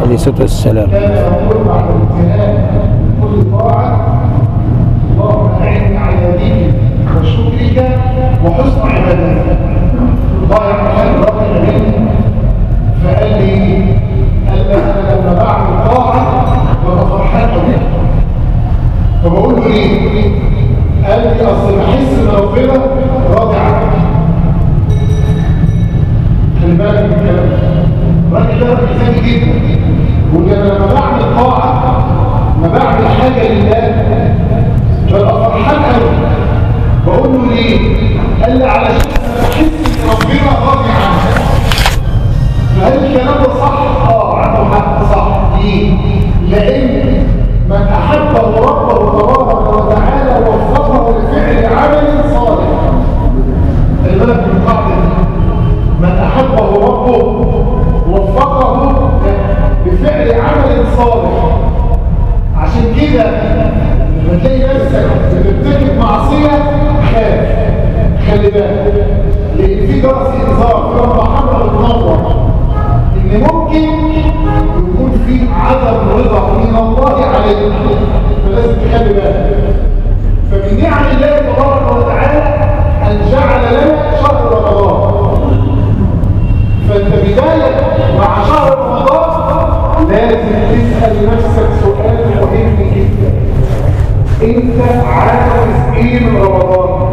عليه الصلاة والسلام كان يقول بعد الانتهاء من كل طاعة اللهم أعني على دينك وشكرك وحسن عبادتك الله يرحم ربنا مني فقال لي قال لي أنا لما بعمل طاعة ببقى فرحان قوي فبقول له ليه؟ قال لي أصل بحس إن ربنا راضي عني خلي بالك من الكلام الراجل ده راجل ذكي جدا يقول لي انا لما بعمل طاعه ما بعمل حاجه لله ببقى فرحان قوي بقول له ليه؟ قال لي علشان انا بحس ان ربنا راضي عني فهل الكلام ده صح؟ اه عنده حق صح ليه؟ لان من احبه ربه تبارك وتعالى وفقه لفعل عمل صالح خلي بالك من القاعده دي من أحبه ربه وفقه بفعل عمل صالح عشان كده لما تلاقي نفسك بترتكب معصية خاف خلي بالك لأن في جرس إنذار في ربع حمراء بتنور إن ممكن يكون في عدم رضا من الله عليك فلازم تخلي بالك فمن نعم الله تبارك وتعالى أن جعل لنا شهر رمضان فانت بداية مع شهر رمضان لازم تسأل نفسك سؤال مهم جدا انت عاوز ايه من رمضان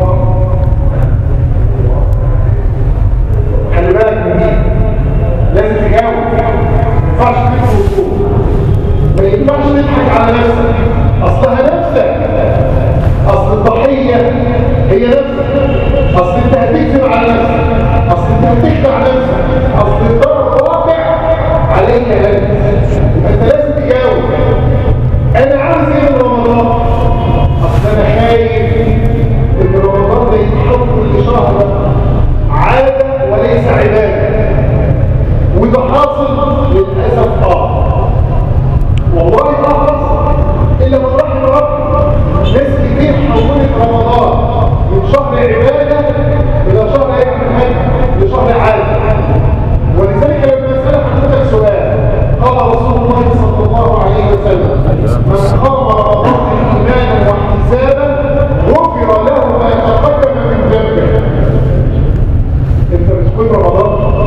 خلي بالك من دي لازم تجاوب ما ينفعش تدخل ما ينفعش تضحك على نفسك اصلها نفسك اصل الضحية هي نفسك اصل انت هتكذب على نفسك اصل انت هتخدع نفسك اصل الضرر واقع عليك انت انت لازم تجاوب انا عاوز ايه من رمضان اصل انا خايف ان رمضان ده يتحول لشهر عاده وليس عباده وده حاصل للاسف اه والله ما حصل الا من رحم ربي ناس كتير حولت رمضان من شهر عباده الى شهر يعمل حج لشهر عاده ولذلك لما اسال حضرتك سؤال قال رسول الله صلى الله عليه وسلم من قام رمضان ايمانا واحتسابا غفر له ما تقدم من ذنبه انت بتقيم رمضان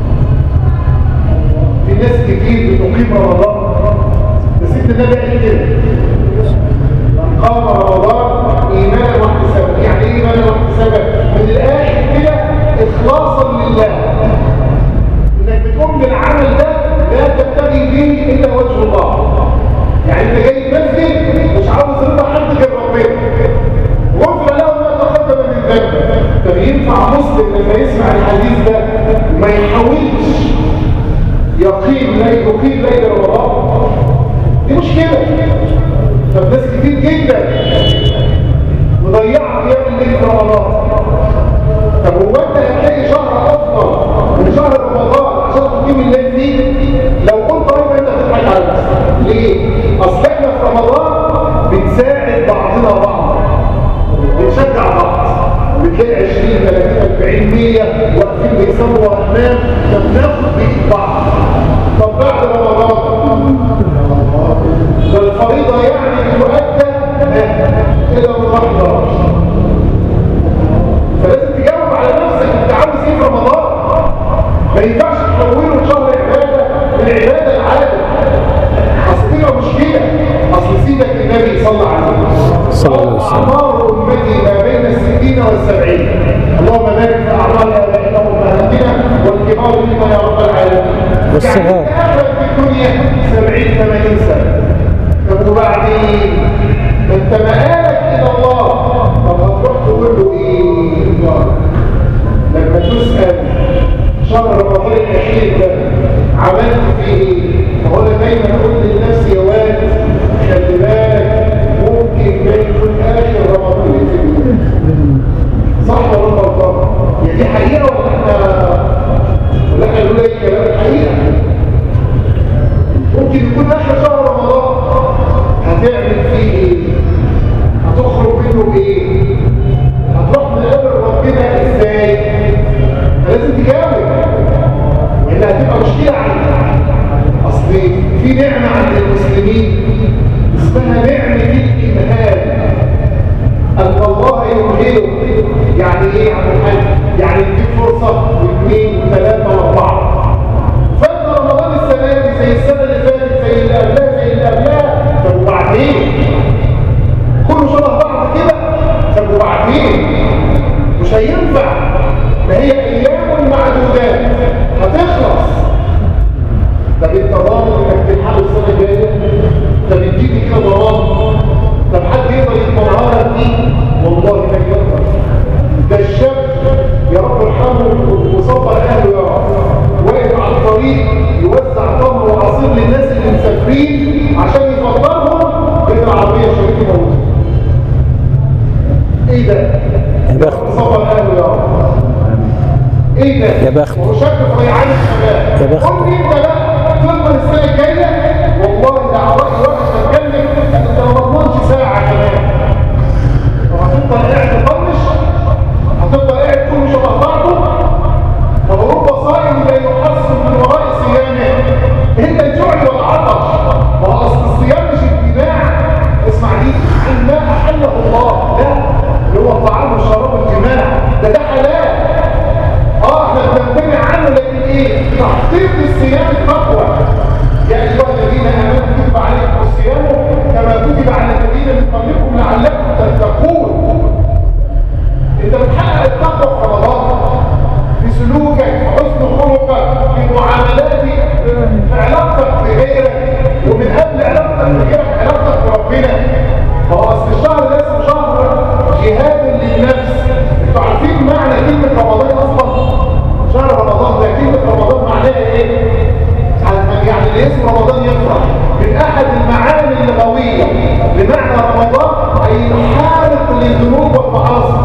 في ناس كتير بتقيم رمضان بس انت ده بقى كده من قام رمضان ايمانا واحتسابا يعني ايه ايمانا واحتسابا من الاخر كده اخلاصا لله انك بتقوم بالعمل ده لا تبتغي به الا وجه الله يعني انت جاي تمثل مش عاوز رضا حد غير ربنا غفر له ما تقدم من ذنبه طب ينفع مسلم لما يسمع الحديث ده ما يحاولش يقيم ليل يقيم ليل رمضان دي مشكله طب ناس كتير جدا مضيعه قيام الليل في رمضان طب هو انت هتلاقي شهر افضل من شهر رمضان عشان تقيم الليل فيه لو قلت طيب انت هتضحك على نفسك ليه؟ اصل احنا في رمضان بنساعد بعضنا بعض بنشجع بعض بتلاقي 20 30 40 100 واقفين بيصلوا ورحمن فبناخد بايد بعض طب بعد رمضان ده الفريضه يعني تؤدى الى من رحمه فلازم تجاوب على نفسك انت عاوز ايه في رمضان ما ينفعش تحوله لشهر عباده العباده العاده اصل كده مشكله اصل سيدك النبي صلى الله عليه وسلم صلى الله عليه وسلم. اعمار امتي ما بين الستين والسبعين اللهم بارك في اعمار ابائنا وامهاتنا والكبار منا يا رب العالمين والصغار. يعني اغلب في الدنيا 70 80 سنه طب وبعدين ده انت مآلك الى الله طب هتروح تقول له ايه لما تسال شهر رمضان الاخير ده عملت فيه ايه فهو انا دايما اقول لنفسي يا واد خلي بالك ممكن ده يكون اخر رمضان اللي فيه صح ولا أنا غلطان هي دي حقيقه ولا احنا ولا احنا بنقول ايه كلام حقيقه ممكن يكون اخر شهر رمضان هتعمل فيه ايه هتخرج منه بايه هتروح مقابل ربنا ازاي فلازم تجاوب والا هتبقى مشكله عليك اصل هتنفع ما هي ايام معدودات هتخلص طب انت ضامن انك تلحق السنه الجايه طب اديني كده ضمان طب حد يقدر يطمعها دي والله ما يقدر ده الشاب يا رب ارحمه وصبر اهله يا رب واقف على الطريق يوزع تمر وعصير للناس اللي مسافرين عشان يفطرهم بين العربيه شريكه موجوده ايه ده؟ يا بخت. صبر اهله يا رب ايه ده؟ يا بخت. وشاب ضيعان الشباب يا بخت. قول لي انت بقى تضمن السنه الجايه والله ده عراقي واحد بتكلم انت ما تضمنش ساعه كمان هتفضل قاعد تطنش هتفضل قاعد كل شبه بعضه طب رب صائم لا يحسن من وراء صيامه انت الجوع والعطش ما هو اصل الصيام مش اتباع اسمع دي عن ما احله الله لا اللي هو الطعام والشراب والجماع ده ده حلال اه احنا بنمتنع عنه لكن ايه تحقيق الصيام التقوى يا ايها الذين امنوا كتب عليكم الصيام كما كتب على الذين من قبلكم لعلكم تتقون انت بتحقق التقوى في رمضان في سلوكك في حسن خلقك في معاملاتك في علاقتك بغيرك ومن قبل علاقتك بغيرك علاقتك بربنا ما هو اصل الشهر ده اسمه شهر جهاد للنفس انتوا عارفين معنى كلمه رمضان اصلا شهر رمضان ده كلمه رمضان معناها ايه يعني اللي اسمه رمضان يفرح من احد المعاني اللغويه لمعنى رمضان اي الحارق للذنوب والمعاصي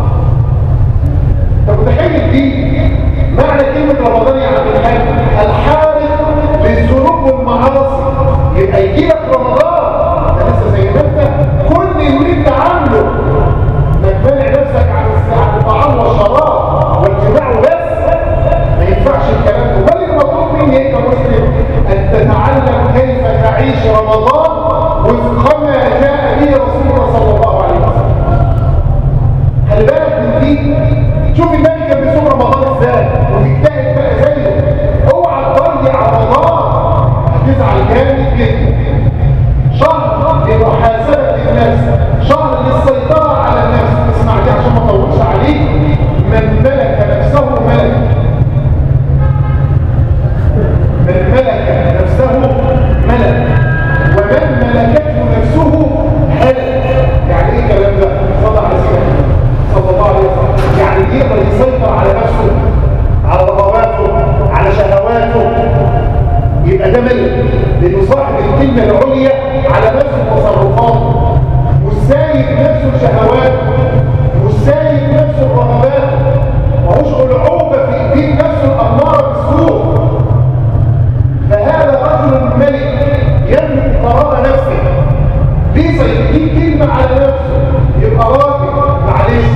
طب متخيل دي معنى كلمة رمضان يا عبد الحاج الحارق للذنوب والمعاصي يبقى يجي لك رمضان ده لسه زي ما انت كل اللي انت عامله انك مانع نفسك عن عن الطعام والشراب والجماع وبس ما ينفعش الكلام ده بل المطلوب مني انت مسلم ان تتعلم كيف تعيش رمضان وفق ما جاء به رسولنا صلى الله عليه وسلم خلي بالك من دي شوف النبي كان بيصوم رمضان ازاي وبيجتهد بقى زيه اوعى تضيع رمضان هتزعل جامد جدا شهر لمحاسبه النفس شهر للسيطره على النفس اسمع دي عشان ما اطولش عليك من ملك نفسه ملك من ملك نفسه ملك ومن ملكته نفسه هلك يعني ايه الكلام ده صلى على سيدنا صلى الله عليه وسلم يعني يقدر يسيطر على نفسه على رغباته على شهواته يبقى ده ملك لانه صاحب الكلمه العليا على نفسه وتصرفاته مش سايب نفسه لشهواته مش سايب نفسه لرغباته ماهوش العوبه في ايدين نفسه الاماره بالسوء فهذا رجل ملك يملك قرار نفسه ليس يديك كلمة على نفسه يبقى راجل معلش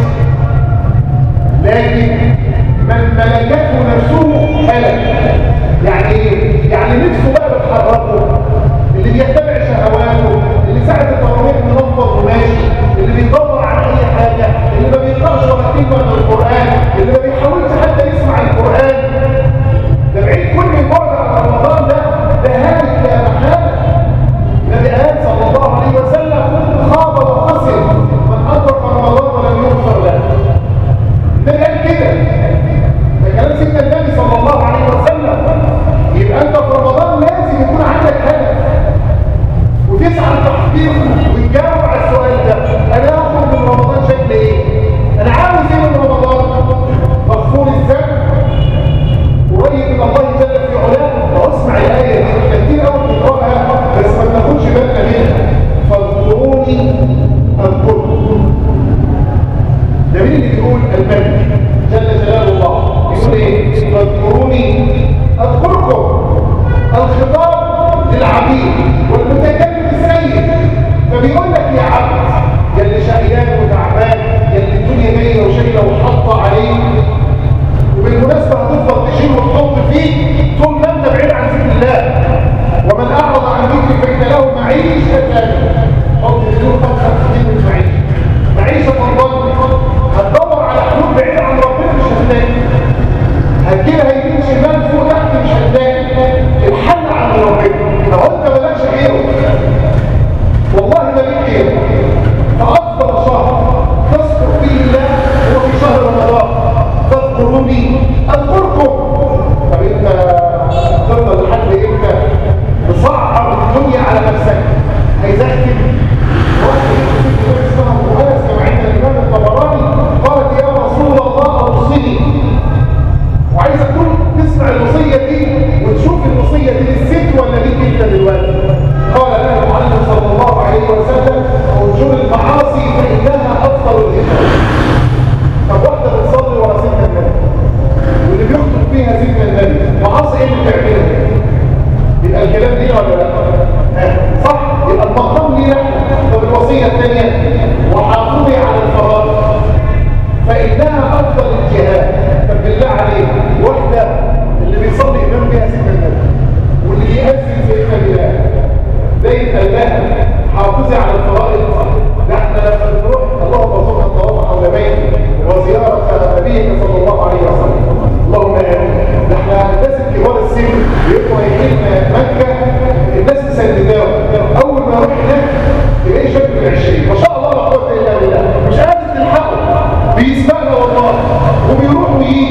لكن من ملكته نفسه هلك يعني ايه؟ يعني نفسه بقى بتحركه اللي بيتبع شهواته اللي ساعة التراويح منفض وماشي اللي بيدور على اي حاجة اللي ما بيقرأش ولا كلمة من القرآن اللي ما بيحاولش حتى يسمع القرآن ده بعيد كل البعد عن رمضان ده ده هالك لا محالة النبي قال صلى الله عليه وسلم خاب وخسر من أدرك رمضان ولم يغفر له النبي قال كده ده كلام سيدنا النبي صلى الله عليه وسلم يبقى انت في رمضان لازم يكون عندك هدف وتسعى لتحقيقه وتجاوب على السؤال ده انا هاخد من رمضان شكل ايه؟ انا عاوز ايه من رمضان؟ مغفور الذنب قريب من الله جل في علاه واسمع الايه دي احنا كتير قوي بنقراها بس ما بناخدش بالنا منها فاذكروني اذكركم ده مين اللي بيقول الملك جل جلال الله بيقول ايه فاذكروني اذكركم الخطاب للعبيد والمتكلم السيد فبيقول لك يا عبد يا اللي شقيان وتعبان يا اللي الدنيا جايه وشايله وحاطه عليك وبالمناسبة هتفضل تشيل وتحط فيه طول ما انت بعيد عن ذكر الله ومن اعرض عن ذكر فإن له معيشة حط بدون خمسة وستين من معيشة معيشة تنضل هتدور على حلول بعيد عن ربنا مش هتلاقي هتجيلها يمين شمال فوق تحت مش هتلاقي الحل عن ربنا لو انت مالكش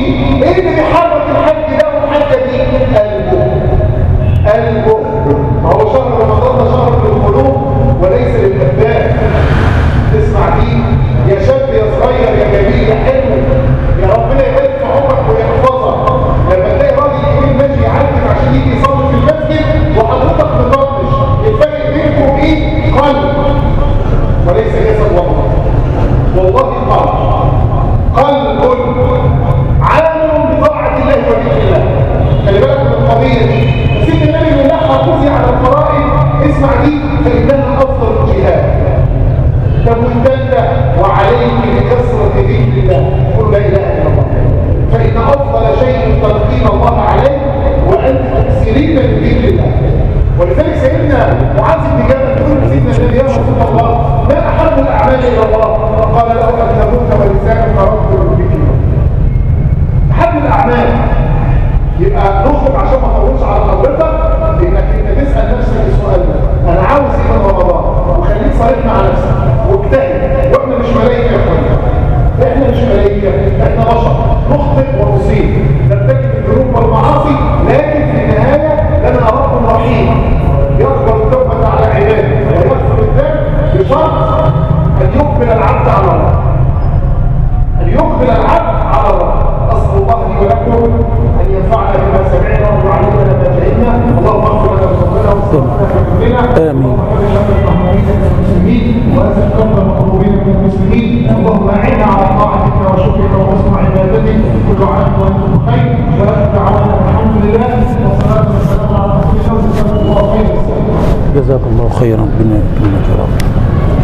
ايه اللي بيحرك الحج ده والحجه دي قلبه قلبه ما هو شهر رمضان ده شهر للقلوب وليس للابدان تسمع دي يا شاب يا صغير يا جميل يا حلو يا ربنا يبارك في عمرك ويحفظك لما تلاقي راجل كبير ماشي يعدي عشان يجي يصلي في المسجد وحضرتك مطنش الفرق بينكم ايه قلب وليس جسد والله والله قلب قلب عامل بطاعة الله وبإذن الله خلي بالك من القضية دي سيد النبي من نحو خذي على الفرائض اسمع دي فإنها أفضل الجهاد طب والثالثة وعليك بكثرة ذكر الله قل لا إله إلا الله فإن أفضل شيء تلقين الله عليه وأنت تكسرين من ذكر الله ولذلك سيدنا معاذ بن جبل يقول سيدنا النبي يا رسول الله ما أحب الأعمال إلى الله قال له أن تموت ولسانك رب بذكر أحب الأعمال يبقى نخرج عشان ما اطولش على حضرتك انك انت تسال نفسك السؤال ده انا عاوز ايه من رمضان وخليك صريح مع نفسك واجتهد واحنا مش ملائكه يا اخوانا احنا مش ملائكه احنا بشر نخطئ ونصيب نرتكب الذنوب والمعاصي لكن في النهايه لنا رب رحيم يقبل التوبه على عباده ويغفر الذنب بشرط ان يقبل العبد على الله أن يقبل العبد على الله أسأل الله لي ولكم أن ينفعنا بما سمعنا ويعلمنا ما جهلنا اللهم اغفر لنا ذنوبنا واستغفرنا آمين. المسلمين وأزل كرب المطلوبين من المسلمين اللهم أعنا على طاعتك وشكرك وحسن عبادتك كل عام وأنتم بخير وأنت دعوانا الحمد لله والصلاة والسلام على رسول الله صلى الله عليه وسلم جزاك الله خيرا ربنا يكرمك يا رب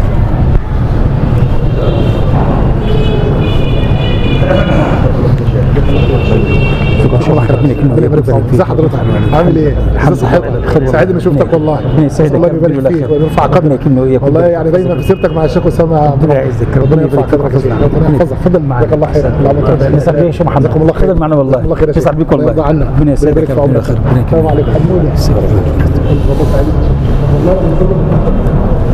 الله يخليك ربنا يبارك فيك ازي حضرتك عامل ايه ازي صحتك سعيد اني شفتك والله ربنا يسعدك الله يبارك ربنا فيك يخليك. ويرفع ربنا قدرك يكرمنا وإياك. والله يعني دايما في سيرتك مع الشيخ اسامه ربنا يعزك ربنا يرفع قدرك ربنا يحفظك تفضل معنا جزاك الله خير اللهم نسأل بيه يا شيخ محمد جزاكم الله خير تفضل معنا والله جزاكم الله خير يا شيخ. يسعد بيك والله يرضى عنا ربنا يسعدك يبارك في ربنا عمرك يخير ربنا السلام يكرمك عليكم حمودي والله سعيد والله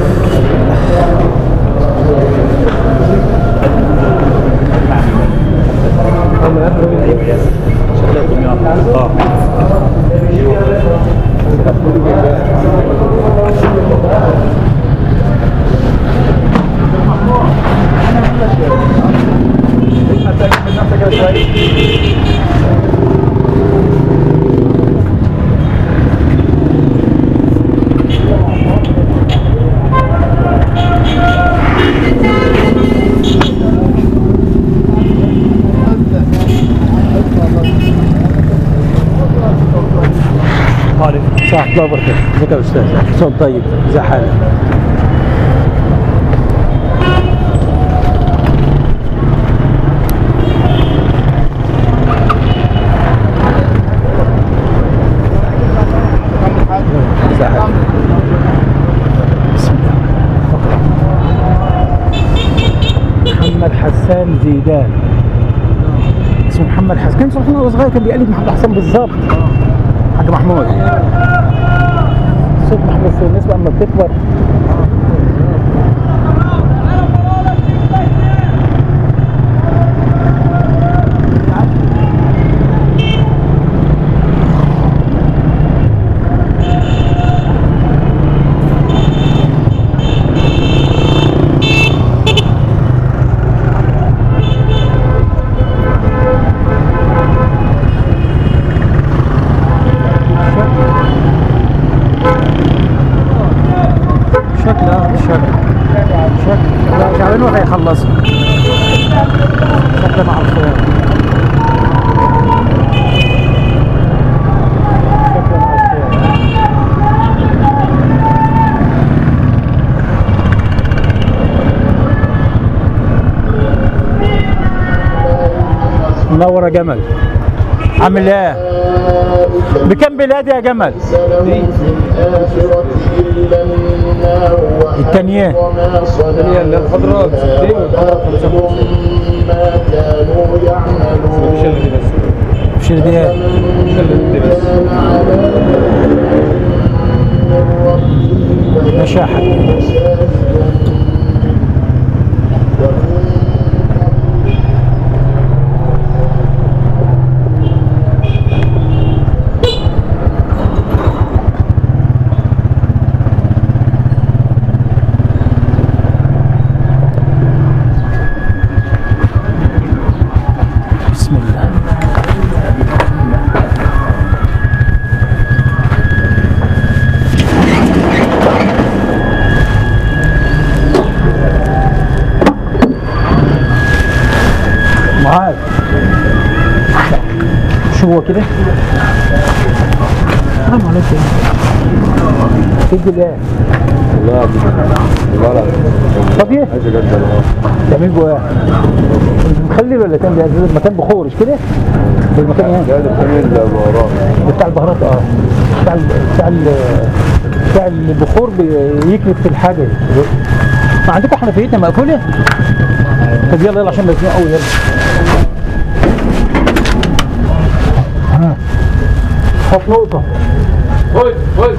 صح الله وبركاته ازيك يا استاذ صوت طيب ازي حالك ازي حالك بسم الله محمد حسان زيدان اسمه محمد حسان كان سبحان الله صغير كان بيقلد محمد حسان بالظبط حاج محمود صوت محمود في النسبة أما بتكبر شكل اه شكل شكل لا شعبان ولا هيخلصوا شكل مع الخير شكل مع الخير منور يا جمل عامل ايه بكم بلاد يا جمل التانية الثانية اللي الخضراء دي ما كانوا يعملون مش دي مشاحة شو هو كده حرام عليك يا ادي الايه لا لا لا طب ايه عايز جدا تعمل جواه مخلل ولا كان بيعزز مكان بخور مش كده المكان ايه ده الثاني اللي وراه بتاع البهارات اه بتاع ال بتاع ال بتاع البخور بيكلف في الحاجه دي. ما عندكم حنفيتنا مقفوله؟ طب يلا يلا عشان مزنوق قوي يلا ها حط نقطه خد خد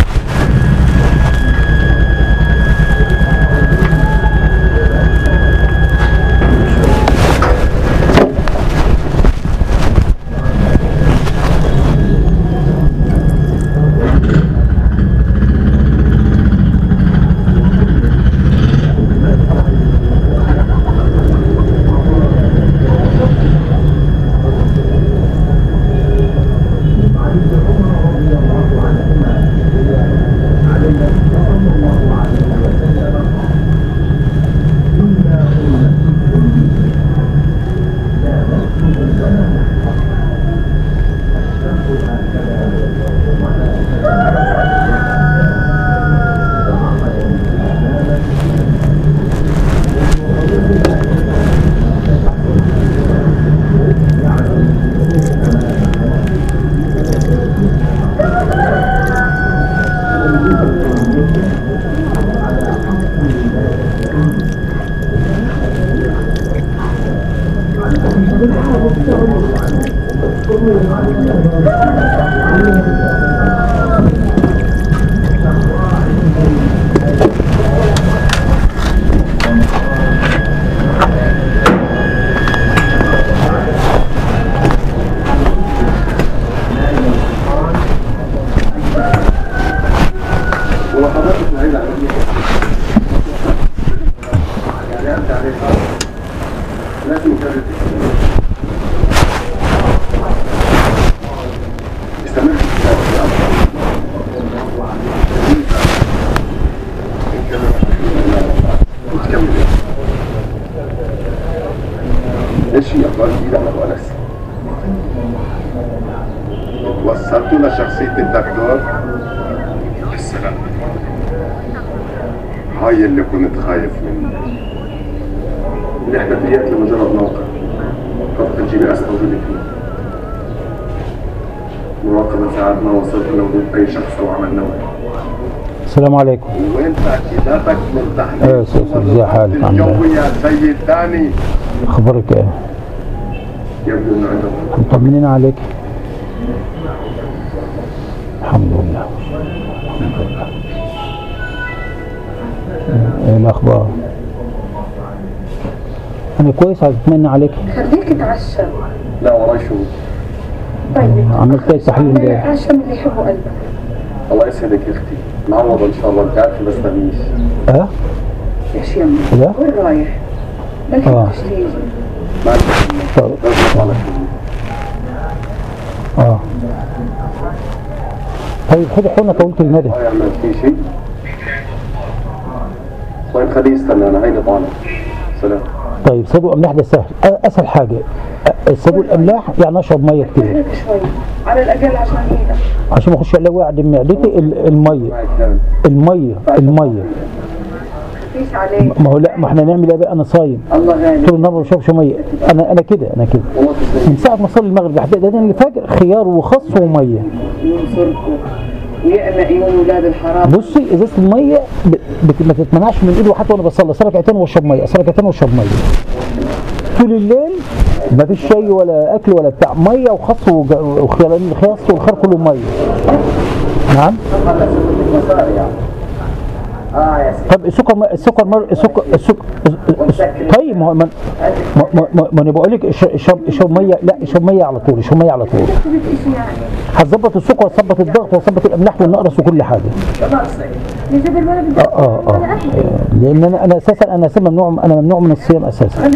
ايش هي افضل جديده على ابو انس وصلتوا لشخصيه الدكتور السلام هاي اللي كنت خايف منه الاحداثيات لمجرد موقع خطة الجي بي اس موجودة فيه مراقبة ساعات ما وصلت لوجود أي شخص أو عمل نوعي السلام عليكم وين تأكيداتك من إيه تحليل يا أستاذ، صور إزي حالك؟ الضغط عامل إيه؟ الجوي يا سيد داني اخبارك ايه يبدو انه عندهم مطمنين عليك الحمد لله الحمد لله ايه الاخبار انا كويس عايز اطمن عليك خليك تعشى لا وراي شغل طيب عملت ايه تحليل امبارح تعشى من اللي يحبوا قلبك الله يسعدك يا اختي نعوض ان شاء الله انت عارفه بس تغنيش اه يا شيمة لا وين رايح؟ ما آه. لحقتش تيجي ما طب لازم على اه طيب خد حقنة طولة المدى ما يعمل في شيء طيب خليه يستنى انا هيني طالع سلام طيب صدو املاح ده سهل أ- اسهل حاجه أ- صدو الاملاح يعني اشرب ميه كتير اهلك شوي على الاقل عشان ايدك عشان ما اخش الاقي وعد معدتي ال- الميه معك كلام الميه الميه فيش عليك ما هو لا ما احنا نعمل ايه بقى انا صايم الله غالب طول النهار ما بشربش ميه انا انا كده انا كده والله تسلم من ساعه ما اصلي المغرب لحد اذان الفجر خيار وخس وميه ينصركم ويأمى عيون ولاد الحرام بصي ازازه الميه ب- بت- ما تتمنعش من ايده حتى وانا بصلي اصلي ركعتين واشرب ميه اصلي ركعتين واشرب ميه طول الليل ما فيش شاي ولا اكل ولا بتاع ميه وخس وج- وخيار لأن الخس والخيار كله ميه نعم طب السكر ما السكر مر السكر السكر طيب ما هو ما ما ما- ما ما انا بقول لك اش- اشرب اشرب ميه لا اشرب ميه على طول اشرب ميه على طول هتظبط السكر وتظبط الضغط وتظبط الاملاح والنقرس وكل حاجه نجيب الولد اه اه اه لان انا انا اساسا انا اساسا ممنوع انا ممنوع من الصيام اساسا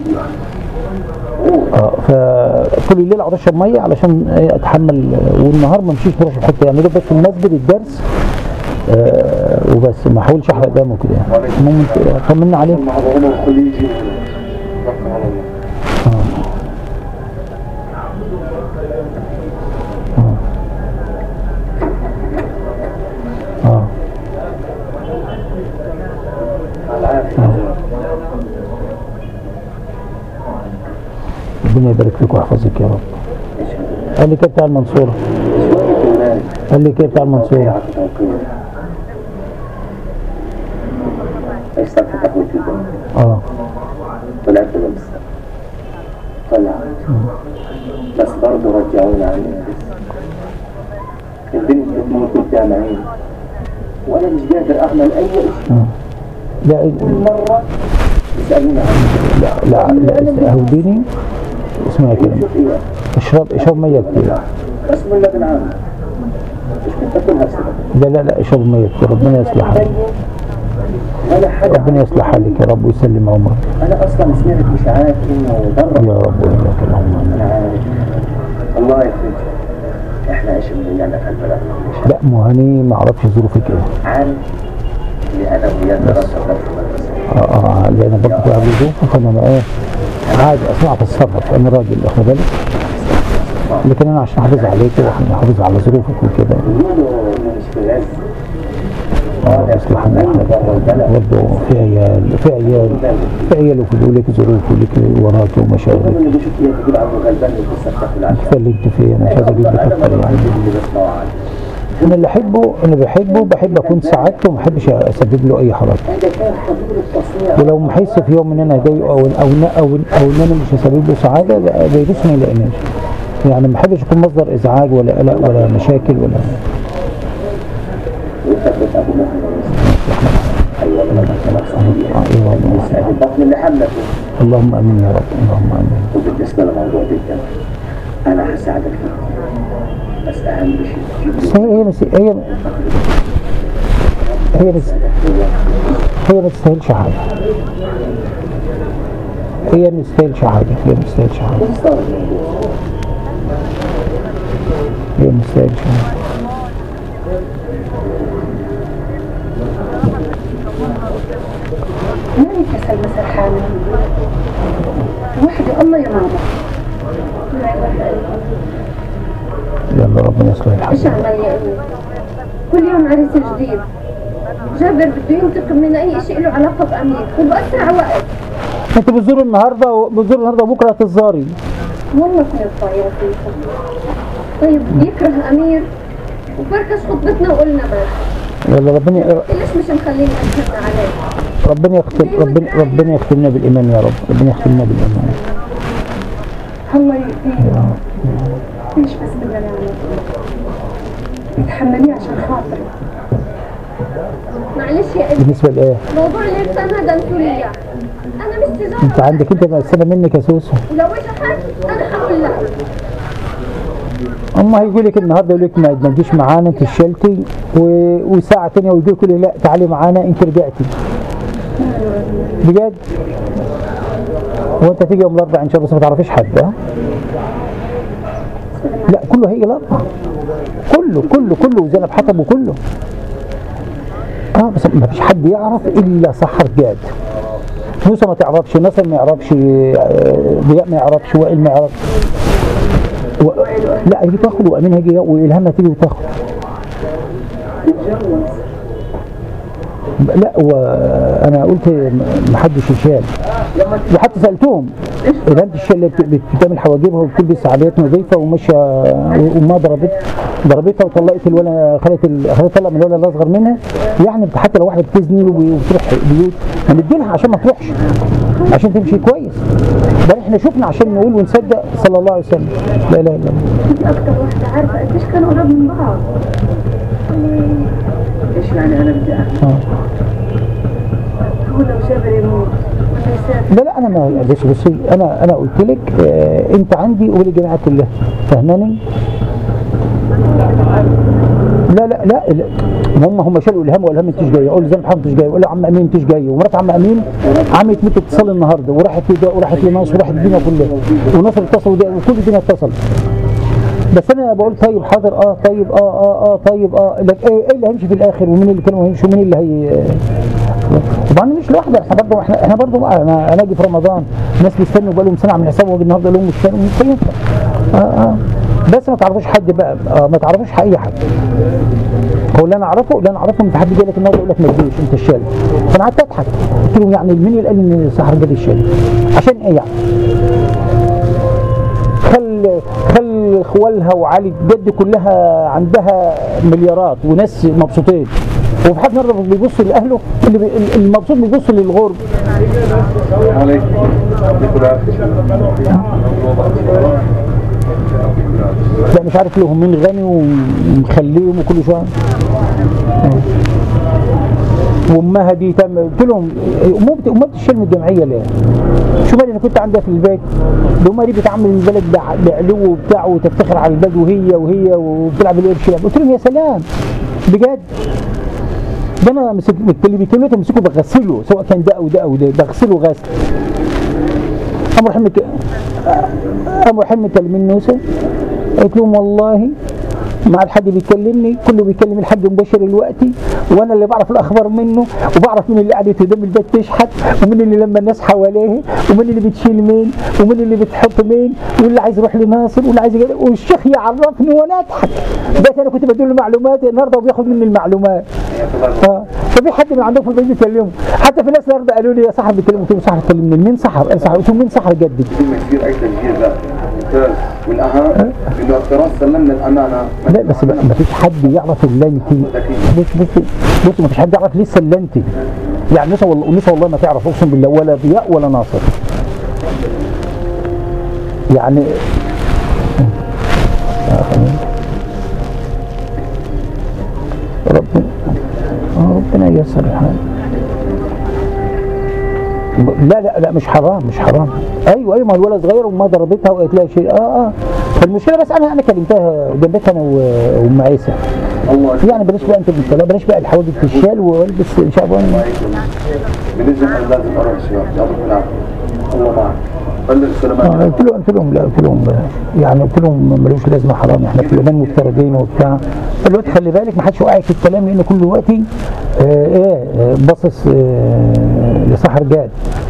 اه فطول الليل اقعد اشرب ميه علشان إيه اتحمل والنهار ما امشيش بروح في حته يعني دوب بس في المسجد الدرس آه وبس ما احاولش احرق دمه كده يعني المهم انت طمنا عليك مع ضغط الخليجي توكل على الله يبارك فيك ويحفظك يا رب قال لي كده بتاع المنصورة شوية ولاد قال لي كده بتاع المنصورة ضيعة توقيع استفتح الجبال اه طلعت بس طلعت بس برضه رجعونا عليها لسه البنت بتموت قدام عيني وانا مش قادر اعمل اي شيء لا كل مره يسالوني عنها لا لا لا هوديني اسمها كده شوف ايه اشرب اشرب ميه كتير بس من لبن عام مش كنت اكلها بسبب لا لا لا اشرب ميه كتير ربنا يصلح حالك ولا حاجه ربنا يصلح حالك يا رب ويسلم عمرك انا اصلا سمعت اشاعات انه ضرب يا رب وإياك اللهم آمين. انا عارف الله يفرج احنا عايشين من في البلد مش لا مو هاني ما اعرفش ظروفك ايه عارف اللي انا وياه درسنا في المدرسه اه اه لان برضه في قبل ظروف فانا ما ايه عادي اصلا اتصرف انا راجل واخد بالك لكن انا عشان احافظ عليك وعشان احافظ على ظروفك وكده يقولوا انه مش في غزه اه اصلح ان احنا برضه في عيال في عيال في عيال وفي لك ظروف ولك وراك ومشاغل اللي بيشوف فيها تقول عنه غلبان لسه بتاكل عشاء كفايه اللي انت فيه انا مش عايز اجيب لك انا اكتر ما يعني اللي بسمعه عنه انا اللي احبه اللي بحبه بحب اكون سعادته وما بحبش اسبب له اي حرج هذا كان حضور التصنيع ولو محس في يوم ان انا هضايقه او او او او ان انا مش هسبب له سعاده لا فيروس ما يلاقيناش يعني ما بحبش اكون مصدر ازعاج ولا قلق ولا مشاكل ولا وثبت ابو محمد ايوه لما كان صحيح آه، ايوه والله. يسعد البطن اللي حملته اللهم امين يا رب اللهم امين وبالنسبه لموضوع جدا انا هساعدك فيه بس اهم شيء بس هي هي مس- هي هي مس- هي ما تستاهلش حاجه هي ما تستاهلش حاجه هي ما تستاهلش حاجه هي ما تستاهلش حاجه ماني كسل مثل حالي وحدي الله يا ماما لا اله الا الله يلا ربنا يصلح الحال ايش اعمل يا امي كل يوم عريس جديد جابر بده ينتقم من اي شيء له علاقه بامير وباسرع وقت انت بتزور النهارده بتزور النهارده وبكره هتزاري والله كنت يا فيكم طيب يكره امير وفركش خطبتنا وقلنا بس يلا ربنا ليش مش مخليني اتهنى عليه ربنا يختم ربنا ربنا يختمنا بالايمان يا رب ربنا يختمنا بالايمان الله يهديه ليش بس بدنا نعمل تحمليه عشان خاطري معلش يا ابني بالنسبه لايه موضوع الإنسان هذا انتوا لي إياه. انا مش تجارة انت عندك انت مقسمه منك يا سوسو ولو اجى حد انا هقول لك اما هيقول لك النهارده يقول لك ما ما تجيش معانا انت شلتي و... وساعه ثانيه ويقول لك لا تعالي معانا انت رجعتي بجد وانت تيجي يوم الاربعاء ان شاء الله بس ما تعرفيش حد ها لا كله هيجي الاربعاء كله كله كله وزينب حطب وكله اه بس ما فيش حد يعرف الا سحر جاد موسى ما تعرفش نصر ما يعرفش آه، ضياء ما يعرفش وائل ما يعرفش و... لا هيجي تاخد وامين هيجي والهام هتيجي وتاخد لا وانا قلت ما حدش يشال وحتى سالتهم الهام الشال اللي بت- بتعمل حواجبها وبتلبس عبايات نظيفه وماشيه وامها ضربت ضربتها وطلقت الولد خلت ال- خلت طلق من الولد الاصغر منها يعني حتى لو واحده بتزني وب- وبتروح بيوت هنديلها عشان ما تروحش عشان تمشي كويس ده احنا شفنا عشان نقول ونصدق صلى الله عليه وسلم لا اله الا الله انت اكثر واحده عارفه قديش كانوا قراب من بعض ايش يعني انا بدي اعمل آه. هو لو جابر يموت ولا يسافر لا لا انا ما بصي بصي انا انا قلت لك آه انت عندي وللجماعه كلها فاهماني؟ لا لا لا لا. هم هم شالوا الهام والهام انتش جايه اقول زي محمد انتش جايه اقول عم امين انتش جايه ومرات عم امين عملت ميت اتصال النهارده وراحت لده وراحت لناصر وراحت الدنيا كلها وناصر اتصل وده وكل الدنيا اتصل بس انا بقول طيب حاضر اه طيب اه اه اه طيب اه لك ايه, إيه اللي هيمشي في الاخر ومين اللي كانوا هيمشوا ومين اللي هي طبعا مش لوحده احنا برضه احنا احنا برضه انا انا اجي في رمضان ناس بيستنوا بقى لهم سنه عاملين حسابهم واجي النهارده لهم مستنوا مش هينفع اه اه بس ما تعرفوش حد بقى آه ما تعرفوش اي حد هو اللي انا اعرفه اللي انا اعرفه ان في حد جاي لك النهارده يقول لك ما تجيش انت الشالي فانا قعدت اضحك قلت له يعني مين اللي قال ان سحر جالي الشالي عشان ايه يعني خل خل خوالها وعلي جد كلها عندها مليارات وناس مبسوطين وفي حد مرة بيبص لأهله اللي بي المبسوط بيبص للغرب عليكم يعطيكم العافيه لا مش عارف لهم مين غني ومخليهم وكل شويه وامها دي تم قلت لهم امها بت- امها بتشيل من الجمعيه ليه؟ شوف انا كنت عندها في البيت ده امها دي بتعمل البلد بع- بعلو وبتاع وتفتخر على البلد وهي وهي وبتلعب القرش لعب. قلت لهم يا سلام بجد ده انا مسك اللي بيكلمه امسكه بغسله سواء كان ده او ده او ده بغسله غسل قام راح مك... قام راح مكلمين نوسه قلت لهم والله مع الحاج بيكلمني كله بيكلم الحاج مباشر دلوقتي وانا اللي بعرف الاخبار منه وبعرف مين اللي قاعد قدام البيت تشحت ومين اللي لما الناس حواليه ومين اللي بتشيل مين ومين اللي بتحط مين واللي عايز يروح لناصر واللي عايز يجي والشيخ يعرفني وانا اضحك بس انا كنت بديله المعلومات النهارده وبياخد مني المعلومات اه ففي حد من عندهم في البيت بيكلمه حتى في ناس النهارده قالوا لي يا صاحب بيكلمه قلت له صاحب كلمني مين صاحب قال صاحب قلت له مين صاحب جدد كلمة كثير أي تسجيل ذات ممتاز والأهم إنه اعتراف سلمنا الأمانة لا بس بقى ما فيش حد يعرف الا انت بص بص بص ما فيش حد يعرف لسه الا انت يعني نسا والله نسا والله ما تعرف اقسم بالله ولا ضياء ولا ناصر يعني ربنا آه، ربنا ييسر الحال لا لا لا مش حرام مش حرام ايوه ايوه ما الولد صغير وما ضربتها وقالت لها شيء اه اه فالمشكله بس انا انا كلمتها جنبتها انا و- وام عيسى الله يعني بلاش بقى انت بالطلاق بلاش بقى الحواجب تشال والبس شعبان بنجم أنا لازم أروح شباب يعطيكم العافية الله معك بلغ آه، سلامات قلت له قلت لهم لا قلت لهم يعني قلت لهم ملوش لازمه حرام احنا في اليابان مفترضين وبتاع دلوقتي خلي بالك ما حدش واقع في الكلام لان كل دلوقتي آه ايه آه، باصص آه لصح رجال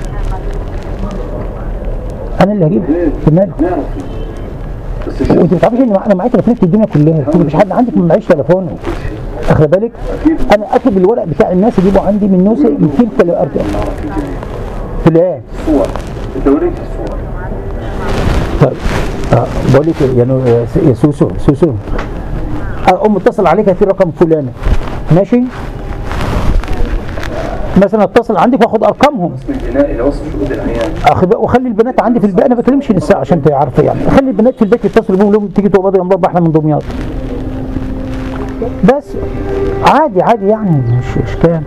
انا اللي هجيب في ماله نعرف بس الشيخ وانت ما تعرفش ان انا معايا تليفونات الدنيا كلها قلت له مش حد عندك ما معيش تليفون اخد بالك انا اكتب الورق بتاع الناس يجيبوا عندي من نوسه 200 كيلو ارجع في الايه صور أنت وريت الصور طيب آه بقول لك إيه، يعني آه، س- يا سوسو سوسو آه، ام اتصل عليك في رقم فلان ماشي مثلا اتصل عندك واخد ارقامهم اسم البناء إلى وصف شهود العيان أخ- واخلي البنات عندي في البيت انا ما بكلمش النساء عشان تعرف يعني خلي البنات في البيت يتصلوا بيهم لهم تيجي تقبضي يا مربى احنا من دمياط بس عادي عادي يعني مش اشكال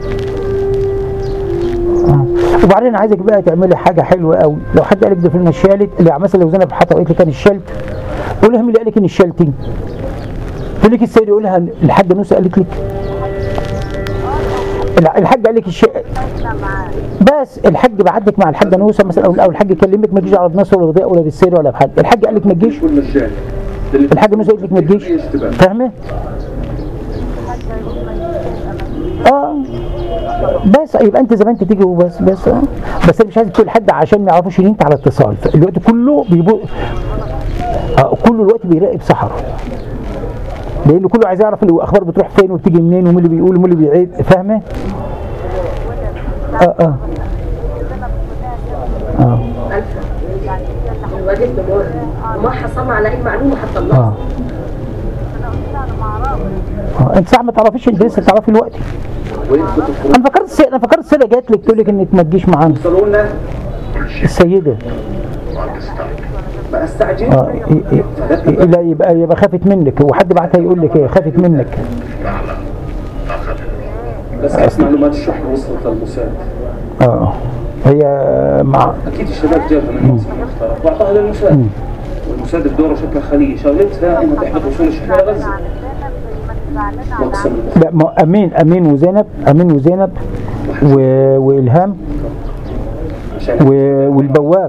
آه. وبعدين عايزك بقى تعملي حاجه حلوه قوي لو حد قال لك ده فيلم الشالت اللي مثلا لو زينب حتى قالت لك كان الشلت قول لها مين اللي قال لك ان الشلتي تقول لك السيد يقول لها الحاجه نوسه قالت لك الع- الحاج قال لك الش... بس الحاج بعدك مع الحاجه نوسه مثلا او أو الحاج كلمك ما تجيش على بنصر ولا ضياء ولا بالسير ولا بحد الحاج قال لك ما تجيش كل مجاني الحاج نوسه قالت لك ما تجيش اشتباه فاهمه؟ اه بس يبقى انت زي ما انت تيجي وبس بس اه بس انا مش عايز تقول لحد عشان ما يعرفوش ان انت على اتصال الوقت كله بيبو آه كله الوقت بيراقب سحره لان كله عايز يعرف الاخبار بتروح فين وبتيجي منين ومين اللي بيقول ومين اللي بيعيد فاهمه؟ اه اه اه الواجب دمار وما حصلنا على اي معلومه حتى الله اه اه انت صح ما تعرفيش انت لسه تعرفي الوقت وين كنت تخرج انا فكرت السيدة انا فكرت السيدة جات لك تقول لك انك ما تجيش معانا وصلوا لنا السيدة ما استعجل اه ي- ي- لا يبقى يبقى خافت منك وحد بعتها يقول لك ايه خافت منك بس كيف معلومات الشحن وصلت للموساد اه هي مع اكيد الشباب جابها من مصر المفترض واعطاها للموساد والموساد بدوره شكل خليه شغلتها انها تحبط وصول الشحن لغزه واقسم بالله لا ما امين امين وزينب امين وزينب و... والهام عشان و... والبواب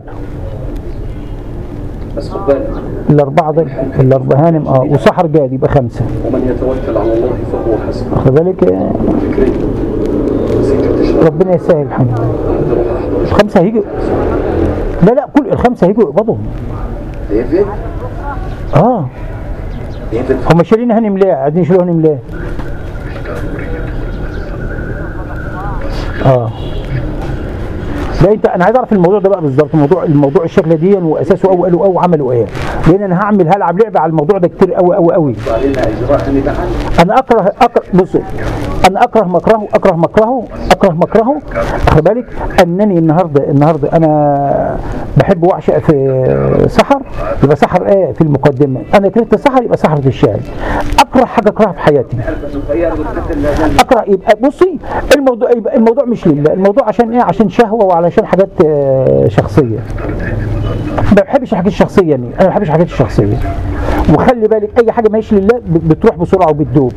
بس خد بالك الاربعه دول الاربعه هانم اه وسحر جاد يبقى خمسه ومن يتوكل على الله فهو حسبه خد بالك آه، فكري بس انت بتشرب ربنا يسهل الحمد روح احضر الخمسه هيجوا لا لا كل الخمسه هيجوا يقبضوا ديفيد اه ديفيد هم شايلين هانم ليه عايزين يشيلوا هانم ليه اه لا انت انا عايز اعرف الموضوع ده بقى بالظبط موضوع الموضوع الشكل دي واساسه او قالوا او عملوا ايه لان انا هعمل هلعب لعبه على الموضوع ده كتير قوي قوي قوي علينا اجراء نبعا انا اكره اكره بص انا اكره مكرهه اكره مكرهه اكره مكرهه خد بالك انني النهارده النهارده انا بحب واعشق في سحر يبقى سحر ايه في المقدمه انا كرهت سحر يبقى سحر في الشاي اكره حاجه اكرهها في حياتي اكره يبقى بصي الموضوع يبقى الموضوع مش لله الموضوع عشان ايه عشان شهوه وعلشان حاجات آه، شخصيه ما بحبش الحاجات الشخصيه يعني انا ما بحبش الحاجات الشخصيه وخلي بالك اي حاجه ماشي لله ب- بتروح بسرعه وبتدوب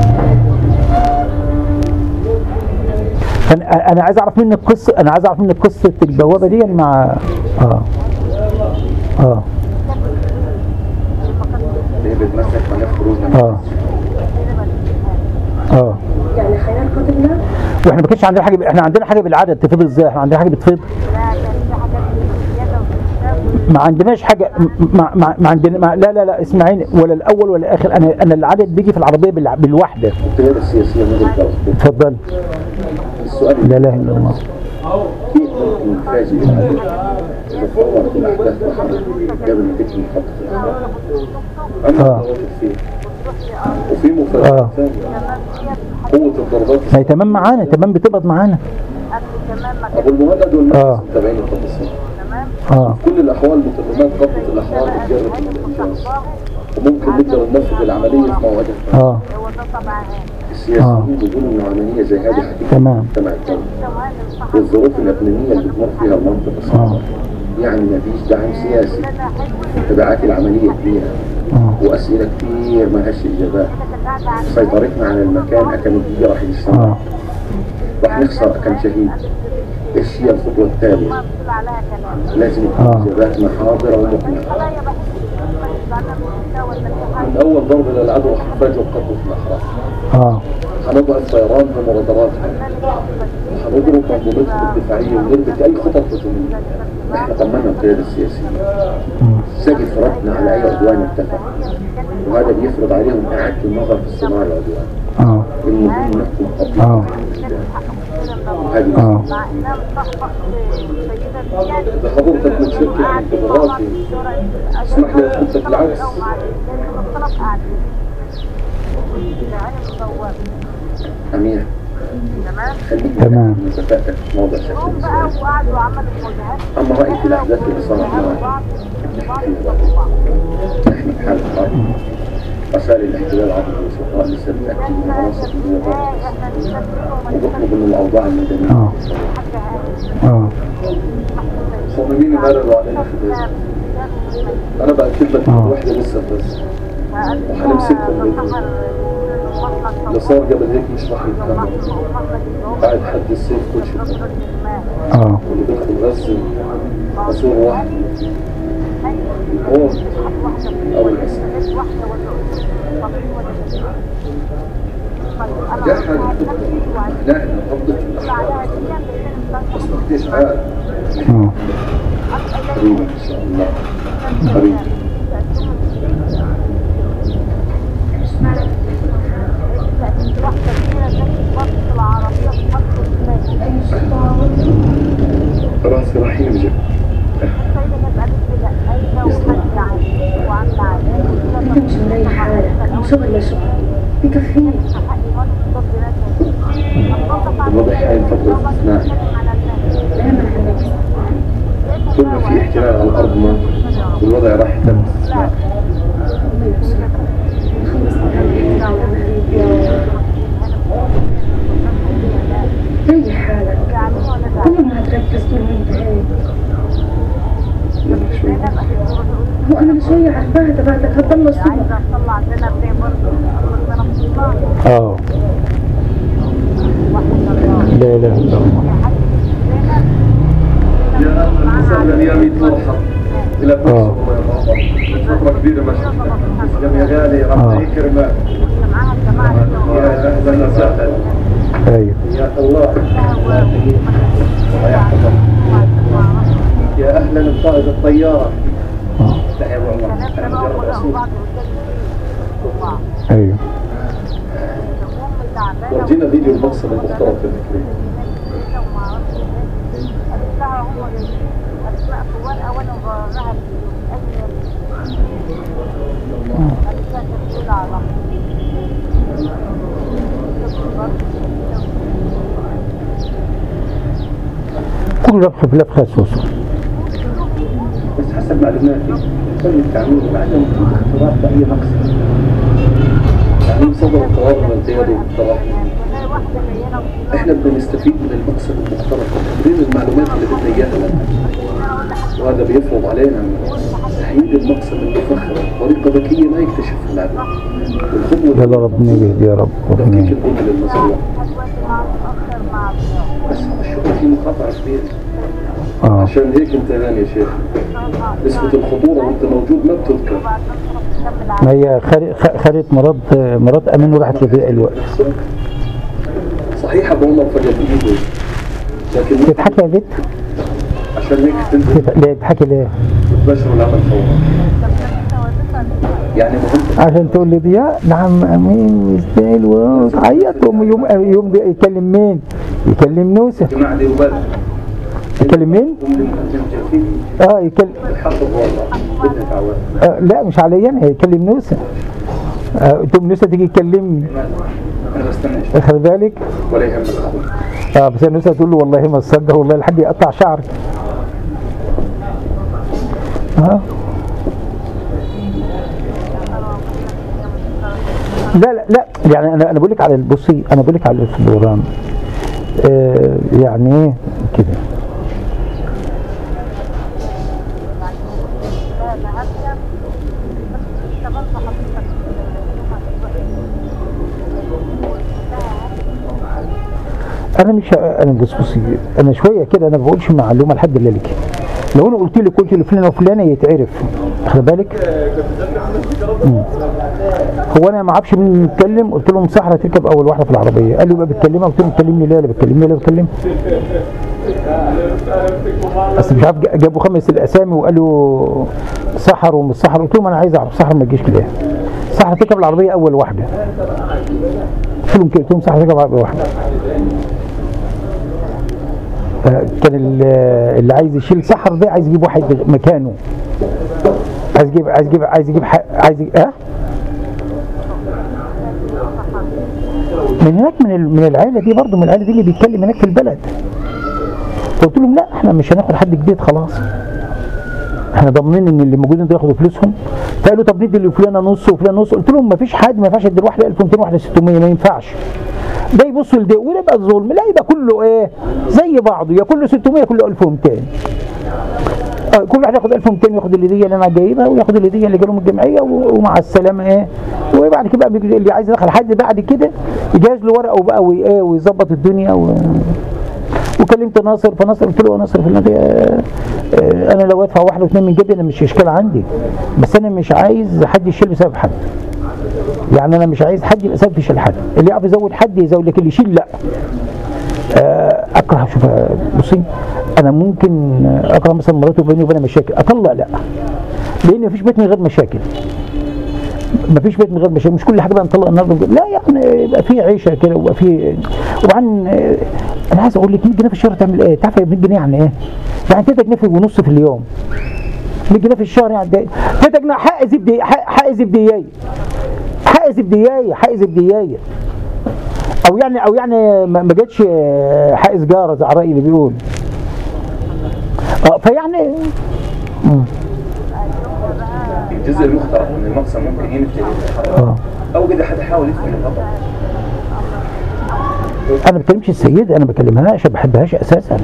انا انا عايز اعرف منك قصه انا عايز اعرف منك قصه البوابه دي مع اه اه ليه بتمسك ملف خروج من اه اه يعني خيال قدرنا واحنا ما كانش عندنا حاجه احنا عندنا حاجه بالعدد تفيض ازاي احنا عندنا حاجه بتفيض ما عندناش حاجه ما, ما, ما عندنا ما لا لا لا اسمعيني ولا الاول ولا الاخر انا انا العدد بيجي في العربيه بالع- بالوحده القيادة السياسية من الجوز اتفضل السؤال لا اله الا الله كيف ممكن نفاجئ العدو إذا تطورت الأحداث بحر قبل ما تكمل خط الإخبار أما آه. الضربات فيه وفي مفاجأة آه. ثانية قوة الضربات ما هي تمام معانا تمام بتقبض معانا أبو المهدد والمجلس آه. متابعين التفاصيل اه كل الأحوال متممات ضبط الأحوال بتجرب الإنجاز وممكن نقدر ننفذ العملية في موعدها اه السياسيين بيقولوا إن عملية زي هذه حقيقة تمام مجتمع الدولي والظروف الإقليمية اللي بتمر فيها المنطقة صعبة يعني مفيش دعم سياسي تبعات العملية كبيرة اه وأسئلة كتير ما لهاش إجابات سيطرتنا على المكان أكاديمية راح يستمر اه راح نخسر كم شهيد إيش هي الخطوة التالية لازم تكون آه. إجاباتنا حاضرة ومقنعة من أول ضرب للعدو راح نفاجئ قطوة الأحرار اه هنضعف طيران ومرادراتها وهنضرب منظومتهم الدفاعية ونربك أي خطط هجومية احنا طمنا القيادة السياسية سقف ردنا على أي عدوان اتفق وهذا بيفرض عليهم إعادة النظر في صناعة العدوان اه المهم نحكم قبل اه هذه اه إذا حضرتك متشكل عن قدراتي اسمح لي أخذك العكس أمير خليك تمام. من كفاءتك في موضع شكل الإسلام أما رأيي في الأحداث اللي صارت معنا نحن بحالة حرب رسائل الاحتلال عبر الوسطاء لسه بتأكد من عناصر النظام وبطلب من الأوضاع المدنية اه اه صممين يبرروا علينا في الإذن أنا بأكد لك آه. واحدة لسه بس وهنمسكهم بالإذن اللي صار قبل هيك مش راح يتكمل قاعد حد السيف كل شيء اه واللي بيدخل غزة مسؤول واحد الموت أو الأسد يا حاجة لا احنا نفضل الأحوال بس نقديش حال اه قريبا إن شاء الله قريبا راسي راح يرجع انت مش مريح حالك من شغل لشغل بكفيني الوضع هاي الفترة استثنائي لا ما عندك كل ما في احتلال على الأرض ما والوضع راح يتم استثناء ريح حالك كل ما تركز طول ما انت هيك يلا شوي هو انا شوية عارفاها تبعتك هتضل الصبح اه لا اله الا الله يا أهلا وسهلا يا ميت مرحب إلى آه. بكرة فترة كبيرة ما شفتك تسلم يا غالي آه. ربنا يكرمك يا أهلا وسهلا ايوه يا الله الله يحفظك يا أهلا بقائد الطيارة اه تحيا أبو عمر أنا مجرد أسوق ايوه ورجينا فيديو المقصد المخترق في الفكرة هو اسماء في ورقه وانا بوريها اي انا فاكر دول على كل ربح في لبخة سوسو بس حسب معلوماتي تم التعامل معهم في اختراق بأي مقصد يعني صدر القرار والزيادة والطرح احنا بدنا نستفيد من المقصد المختلط وتمرير المعلومات اللي بدنا اياها لنا وهذا بيفرض علينا تحديد المقصد المفخر بطريقة ذكية ما يكتشفها العدو والخطوة يلا ربنا يهدي يا رب ربنا تفكيك يهدي. الأمة للمزروع بس الشغل فيه مخاطرة كبيرة اه عشان هيك انت هان يا شيخ نسبة الخطورة وانت موجود ما بتذكر ما هي خارج- خ- خارج مرض مرض امين وراحت في الوقت صحيح ابو عمر فجأة بايده لكن ما- تضحكي يا بنت عشان هيك تنزل تض- ليه تضحكي ليه وتباشر العمل فورا يعني مهم عشان تقول لي ضياء نعم امين يستاهل وتعيط يوم يوم يوم ده يكلم مين يكلم نوسه جماعة دي وبال يكلم مين هم المجرفين اه يكلم الحق الواقع بدنا تعوان آه لا مش عليا انا يكلم نوسه آه تقوم نوسه تيجي تكلمني انا بستنى شوي خلي بالك ولا يهمك اخوي اه بس نوسه تقول له والله ما تصدق والله لحد يقطع شعرك اه لا لا لا يعني انا انا بقول لك على بصي انا بقول لك على الاسبوران آه يعني ايه كده انا مش انا بص بصي انا شويه كده انا ما بقولش معلومه لحد اللي لك لو انا قلت لك قلت لفلان وفلانه يتعرف خلي بالك مم. هو انا ما اعرفش مين بيتكلم قلت لهم صحرا تركب اول واحده في العربيه قال لي يبقى بتكلمها قلت له بتكلمني ليه لا بتكلمني لا بتكلم بس مش عارف جابوا خمس الاسامي وقالوا سحر ومش سحر قلت لهم انا عايز اعرف سحر ما تجيش ليه سحر تركب العربيه اول واحده قلت لهم كده قلت لهم سحر تركب العربيه واحده آه، كان ال- اللي عايز يشيل سحر ده عايز يجيب واحد مكانه عايز يجيب عايز يجيب عايز يجيب ح- عايز يجيب اه من هناك من ال- من العائله دي برضه من العائله دي اللي بيتكلم هناك في البلد فقلت لهم لا احنا مش هناخد حد جديد خلاص احنا ضامنين ان اللي موجودين دول ياخدوا فلوسهم فقالوا طب ندي لفلانه نص وفلان نص قلت لهم ما فيش حد ما ينفعش ادي واحده 1200 واحده 600 ما ينفعش ده يبصوا لده وده يبقى الظلم لا يبقى كله ايه زي بعضه يا كله 600 يا كله 1200 آه، كل واحد ياخد 1200 ياخد الهديه اللي انا جايبها وياخد الهديه اللي جالهم الجمعيه و- ومع السلامه ايه وبعد كده بقى بيجي- اللي عايز يدخل حد بعد كده يجهز له ورقه وبقى وي- ايه ويظبط الدنيا و... وكلمت ناصر فناصر قلت له يا ناصر في النادي آه، آه، انا لو ادفع واحد واثنين من جيبي انا مش اشكال عندي بس انا مش عايز حد يشيل بسبب حد يعني انا مش عايز حد يبقى سبب يشيل حد اللي يعرف يزود حد يزود لكن اللي يشيل لا آه، اكره شوف آه، بصي انا ممكن آه، اكره مثلا مراتي وبيني وبينها مشاكل اطلق لا لان مفيش بيت من غير مشاكل مفيش بيت من غير مشاكل مش كل حاجه بقى نطلق النهارده لا يعني يبقى في عيشه كده ويبقى في وبعدين آه، انا عايز اقول لك 100 جنيه في الشهر تعمل ايه؟ تعرف 100 جنيه يعني ايه؟ يعني 3 جنيه في ونص في اليوم 100 جنيه في الشهر يعني 3 جنيه حق زبدي حق حق زبديايه حق زبديايه حق زبديايه او يعني او يعني ما ما جاتش آه، حق سجاره زي الرأي اللي بيقول اه فيعني مم. الجزء المخترق من المقصد ممكن ينتهي اه او اذا حد حاول يفهم الخطا انا ما بكلمش السيده انا ما بكلمهاش ما بحبهاش اساسا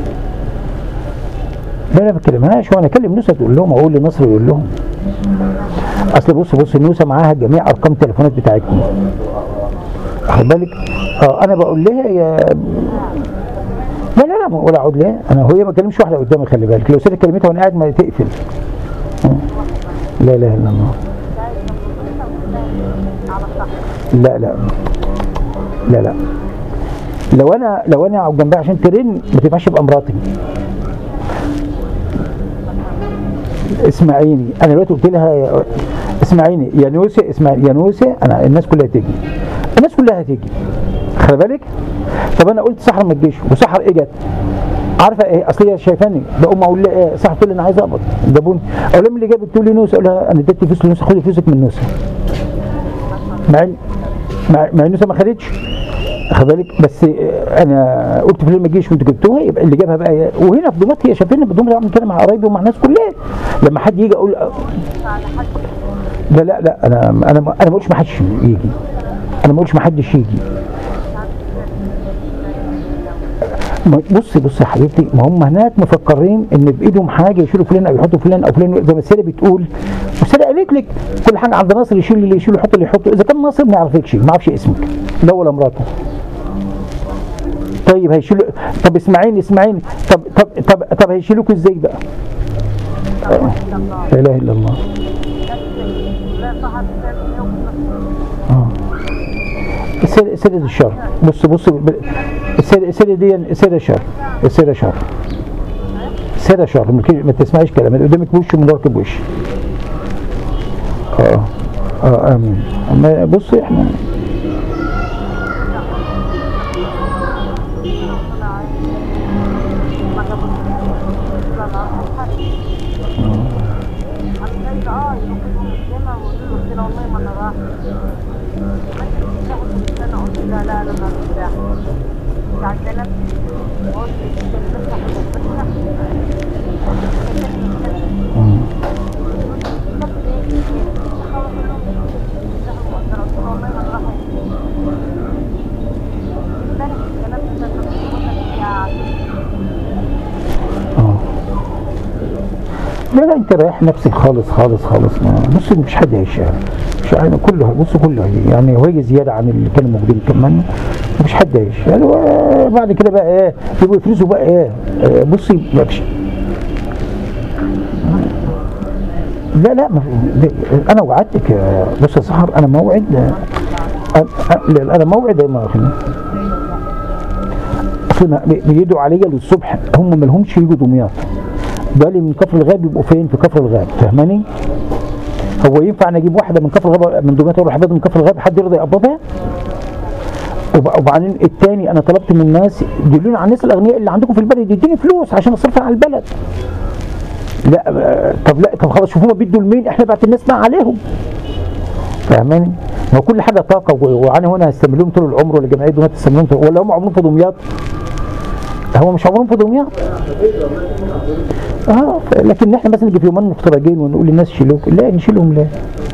لا لا ما بكلمهاش وانا اكلم نوسه تقول لهم اقول لنصر يقول لهم اصل بص بص نوسه معاها جميع ارقام التليفونات بتاعتكم واخد بالك اه انا بقول لها يا لا لا لا ولا اقعد ليه انا هي ما كلمش واحده قدامي خلي بالك لو سيبت كلمتها وانا قاعد ما تقفل آه. لا اله الا الله لا لا لا لا لو انا لو انا اقعد جنبها عشان ترن ما تنفعش ابقى مراتي اسمعيني انا دلوقتي قلت لها يا- اسمعيني يا نوسه اسمع يا نوسه انا الناس كلها تيجي الناس كلها هتيجي خلي بالك طب انا قلت سحر ما تجيش وسحر اجت عارفه ايه اصل هي شايفاني بقوم اقول لها ايه صح تقول لي انا عايز اقبض جابوني اقول لهم اللي جابت تقول لي نوسه اقول لها انا اديتي فلوس لنوسه خدي فلوسك من نوسه مع إن- مع مع إن نوسه ما خدتش خد بالك بس آه، انا قلت في ما تجيش وانتوا جبتوها يبقى اللي جابها بقى إيه؟ وهنا في دمياط هي شايفيني في دمياط بعمل كده مع قرايبي ومع الناس كلها لما حد يجي اقول لا لا لا انا انا انا ما بقولش ما حدش يجي انا ما بقولش ما حدش يجي ما- بصي بصي يا حبيبتي ما هم هناك مفكرين ان بايدهم حاجه يشيلوا فلان او يحطوا فلان او فلان زي ما السيده بتقول والسيده قالت لك كل حاجه عند ناصر يشيل اللي يشيل يحط اللي يحطه اذا كان ناصر ما يعرفكش ما يعرفش اسمك لا ولا مراته طيب هيشيلوا طب اسمعيني اسمعيني طب طب طب طب هيشيلوك ازاي بقى؟ لا اله الا الله اه السيدة السيدة دي الشر بص بص ب- السيدة السيدة دي السيدة شر السيدة شر السيدة شر ما تك- ما تسمعيش كلام اللي قدامك بوش ومن وراك بوش اه اه امين اما بصي احنا لا لا لا ما بتاع عندنا اه لا لا انت رايح نفسك خالص خالص خالص ما بص مش حد هيشتغل مش يعني كله بص كله هي- يعني هو يجي زياده عن اللي كانوا موجودين كمان مفيش حد هيشتغل وبعد كده بقى ايه يبقوا يفرزوا بقى ايه آه، بصي مفيش لا لا ما في- ده- انا وعدتك يا بص يا سحر انا موعد آه، أنا- أنا أنا موعد ما اصل ما- بيدوا عليا للصبح هم ما لهمش يجوا دمياط بالي من كفر الغاب يبقوا فين في كفر الغاب فاهماني هو ينفع انا اجيب واحده من كفر الغاب من دمياط اروح ابيض من كفر الغاب حد يرضى يقبضها وب- وبعدين التاني انا طلبت من الناس دلوني على الناس الاغنياء اللي عندكم في البلد يديني فلوس عشان اصرفها على البلد لا آه، طب لا طب خلاص شوفوا هم بيدوا لمين احنا بعت الناس ما عليهم فاهماني؟ ما هو كل حاجه طاقه و- وانا هنا هستملهم طول العمر ولا جمعيه دمياط تستملهم طول ولا هم عمرهم في دمياط هو مش عمرهم في دمياط اه ف- لكن احنا مثلا نجي في يومين مفترجين ونقول للناس شيلوك لا نشيلهم ليه؟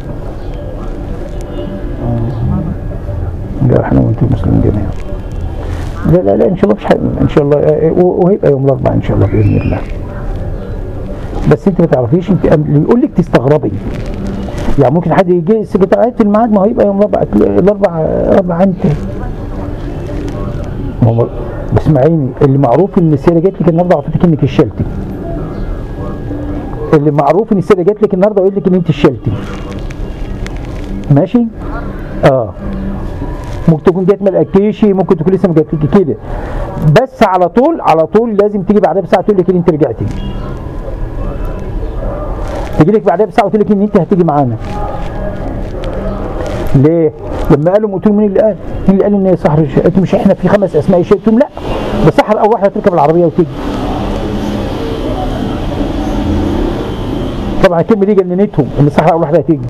آه. لا احنا وانتم مسلمين جميعا لا لا لا ان شاء الله مش حي... ان شاء الله آه، و- وهيبقى يوم الاربعاء ان شاء الله باذن الله بس انت ما تعرفيش انت اللي يقول لك تستغربي يعني ممكن حد يجي سكرتاريات الميعاد ما هو يبقى يوم الاربعاء الاربع اربع انت ما هو اسمعيني اللي معروف ان السيره جات لك النهارده عرفتك انك اشلتي اللي معروف ان السيره جات لك النهارده وقالت لك ان انت اشلتي ماشي اه ممكن تكون جات ما لقيتكيش ممكن تكون لسه ما جاتلك كده بس على طول على طول لازم تيجي بعدها بساعه تقول لك ان انت رجعتي تجي لك بعدها بساعه وتقول لك ان انت هتيجي معانا ليه؟ لما قالوا قلت لهم مين اللي قال؟ مين اللي قال ان سحر الش- قلت مش احنا في خمس اسماء شيء قلت لهم لا ده سحر اول واحده تركب العربيه وتيجي طبعا الكلمه دي جننتهم ان سحر اول واحده هتيجي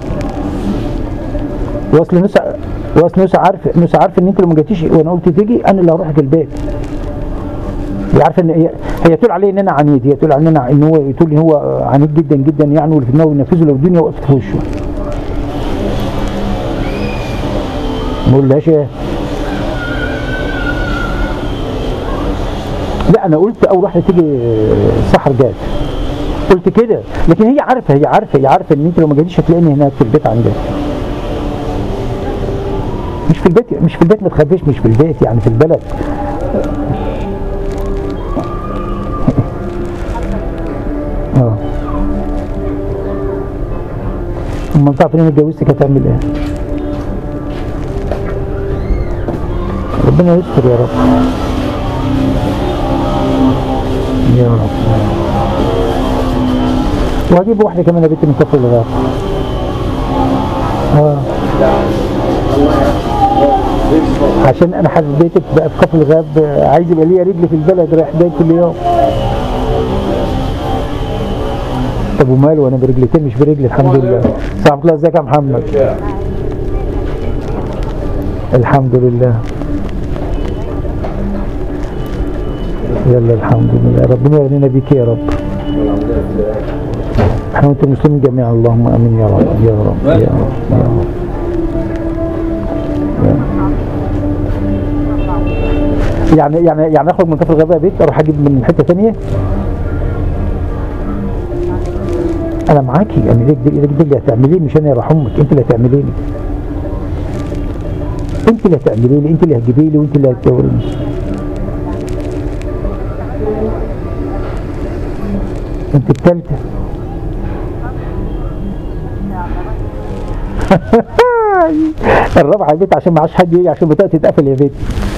واصل نوسة واصل نوسة عارف نوسة عارف ان انت لو ما جيتيش وانا قلت تيجي انا اللي هروحك البيت هي عارفه ان هي هي تقول عليه ان انا عنيد هي تقول عليه ان انا ان هو تقول لي هو عنيد جدا جدا يعني واللي في دماغه ينفذه لو الدنيا وقفت في وشه ما اقولهاش ايه لا انا قلت اول واحده تيجي سحر جات قلت كده لكن هي عارفه هي عارفه هي عارفه ان انت لو ما جيتيش هتلاقيني هناك في البيت عندك مش في البيت مش في البيت ما تخافيش مش في البيت يعني في البلد اه امال تعرف ان انا اتجوزتك هتعمل ايه؟ ربنا يستر يا رب يا رب وهجيب واحده كمان يا بنتي من كفر الغاب اه عشان انا حبيتك بقى في كفر الغاب آه، عايز يبقى ليا رجل في البلد رايح جاي كل يوم طب وماله وانا برجلتين مش برجل الحمد لله صاحب الله ازيك يا محمد الحمد لله يلا الحمد لله ربنا يغنينا بيك يا رب احنا وانتم مسلمين جميعا اللهم امين يا رب يا رب يا رب يا رب يعني يعني يعني اخرج من كفر الغابه بيت اروح اجيب من حته ثانيه انا معاكي يعني ليك دي ليك دي اللي هتعمليه مش انا يا روح امك انت اللي هتعملي لي انت اللي هتعملي لي انت اللي هتجيبي لي وانت اللي هتقولي انت التالتة الرابعة يا بيت عشان معاش حد يجي عشان بطاقة تتقفل يا بيت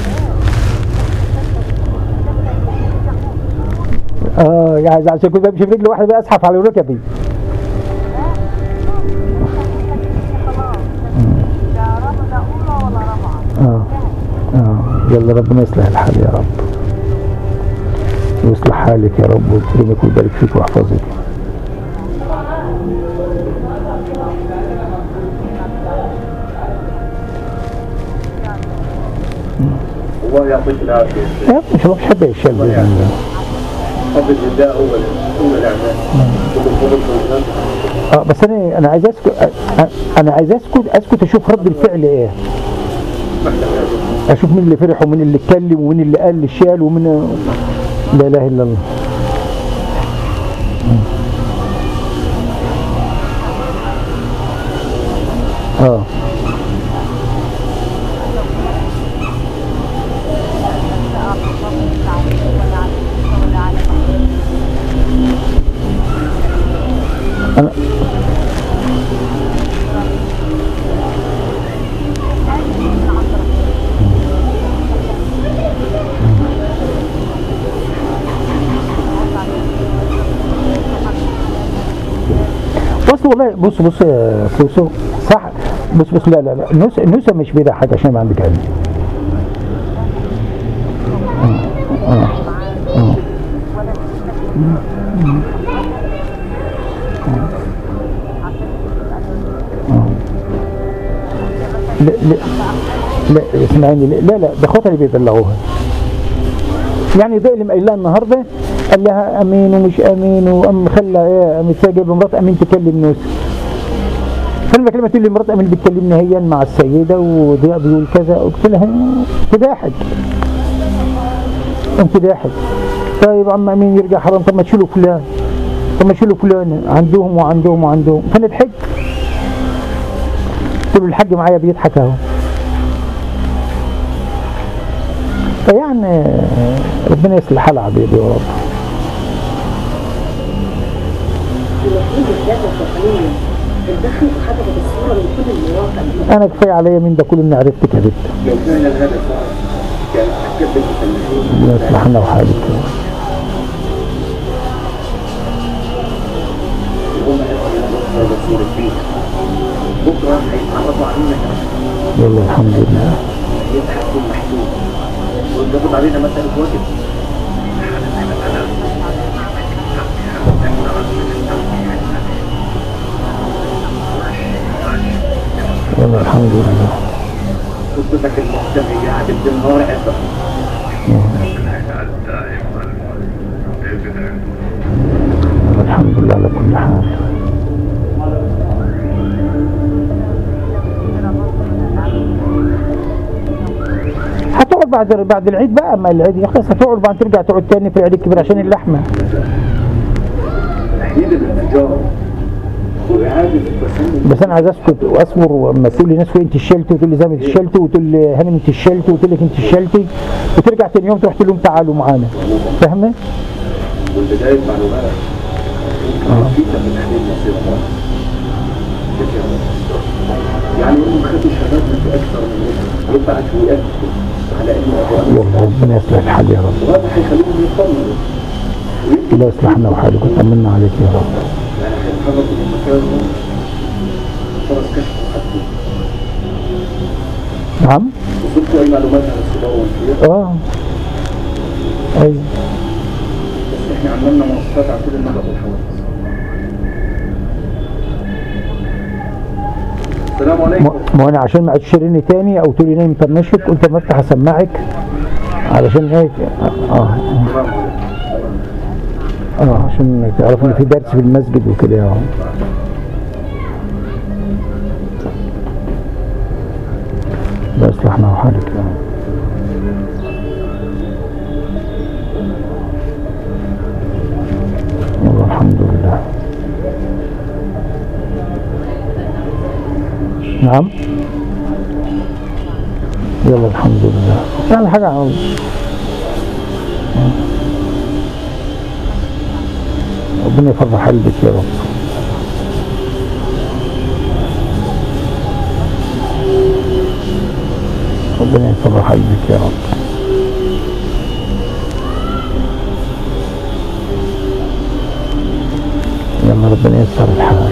اه يعني عشان كنت بمشي برجل واحدة بقى اسحف على ركبي اه اه يلا ربنا يصلح الحال يا رب ويصلح حالك يا رب ويكرمك ويبارك فيك ويحفظك الله يعطيك العافيه يا مش مش حد يشيل باذن الله فضل الله هو هو الاعمال كل الفضل والجنان اه بس انا انا عايز اسكت أ- انا عايز اسكت اسكت اشوف رد الفعل ايه اشوف مين اللي فرح ومين اللي اتكلم ومين اللي قال اللي شال ومين لا اله الا الله اه انا بص والله بص بص يا سوسو صح بص بص لا لا لا النوسة النوسة مش بيضحك عشان ما عندك علم آه، آه، آه. لا لا لا اسمعيني لا لا, لا ده اخواتها اللي بيبلغوها يعني ده اللي قايلها النهارده قال لها امين ومش امين وام خلى ايه قامت جايبه مرات امين تكلم نوسه فانا بكلمها تقول لي مرات امين بتكلمني هي مع السيده وضياء بيقول كذا قلت لها تضاحك انت ضاحك طيب عم امين يرجع حرام طب ما تشيلوا فلان طب ما تشيلوا فلان عندهم وعندهم وعندهم فانا ضحكت قلت له الحاج معايا بيضحك اهو فيعني ربنا يصلح حال عبيدي يا رب المفروض الزيادة التقنية تدخل وحدث الصورة من كل المواقع دي انا كفايه عليا من ده كله اني عرفتك يا بنت لو كان الهدف كان اكد المسلمين الله يصلح لنا وحالك هم يصلوا رسول الدين بكره هيتعرضوا علينا كمان يلا الحمد لله يضحكوا محدود ويضغط علينا مسألة واجب يلا الحمد لله خطتك المحتمية قاعد بالنهار عبر يلا الحمد لله على كل حال هتقعد بعد بعد العيد بقى اما العيد يخلص هتقعد بعد ترجع تقعد تاني في العيد الكبير عشان اللحمه تحديد الانفجار وإعادة التسلل بس انا عايز اسكت واصبر واما تقول لي ناس انت الشلت وتقول لي زي ما انت الشلت وتقول لي هانم انت الشلت وتقول لك انت الشلتي وترجع تاني يوم تروح تقول لهم تعالوا معانا فاهمه؟ والبداية معلومات ممكن مفيدة من تحديد مصير يعني هم خدوا شبابنا في أكثر من وقت يبعت ويأكد على إنه أبو والله ربنا يصلح الحال يا رب وهذا حيخليهم يطمنوا الله يصلحنا وحالك ويطمنا عليك يا رب يعني حيتحركوا من مكانهم فرص كشف محدد نعم وصول عندكم اي معلومات عن الصداع والانفلات؟ اه ايوه بس احنا عملنا مواصفات عن كل النقط والحوادث السلام عليكم ما ما انا عشان ما تشتريني تاني او تقولي نايم طنشك قلت ما افتح اسمعك علشان ايه اه اه عشان تعرفوا ان في درس في المسجد وكده اه لا اصلحنا حالك يا رب. يلا الحمد لله نعم يلا الحمد لله يعني حاجة عم. ربنا يفرح قلبك يا رب ربنا يفرح قلبك يا رب يلا ربنا ييسر الحال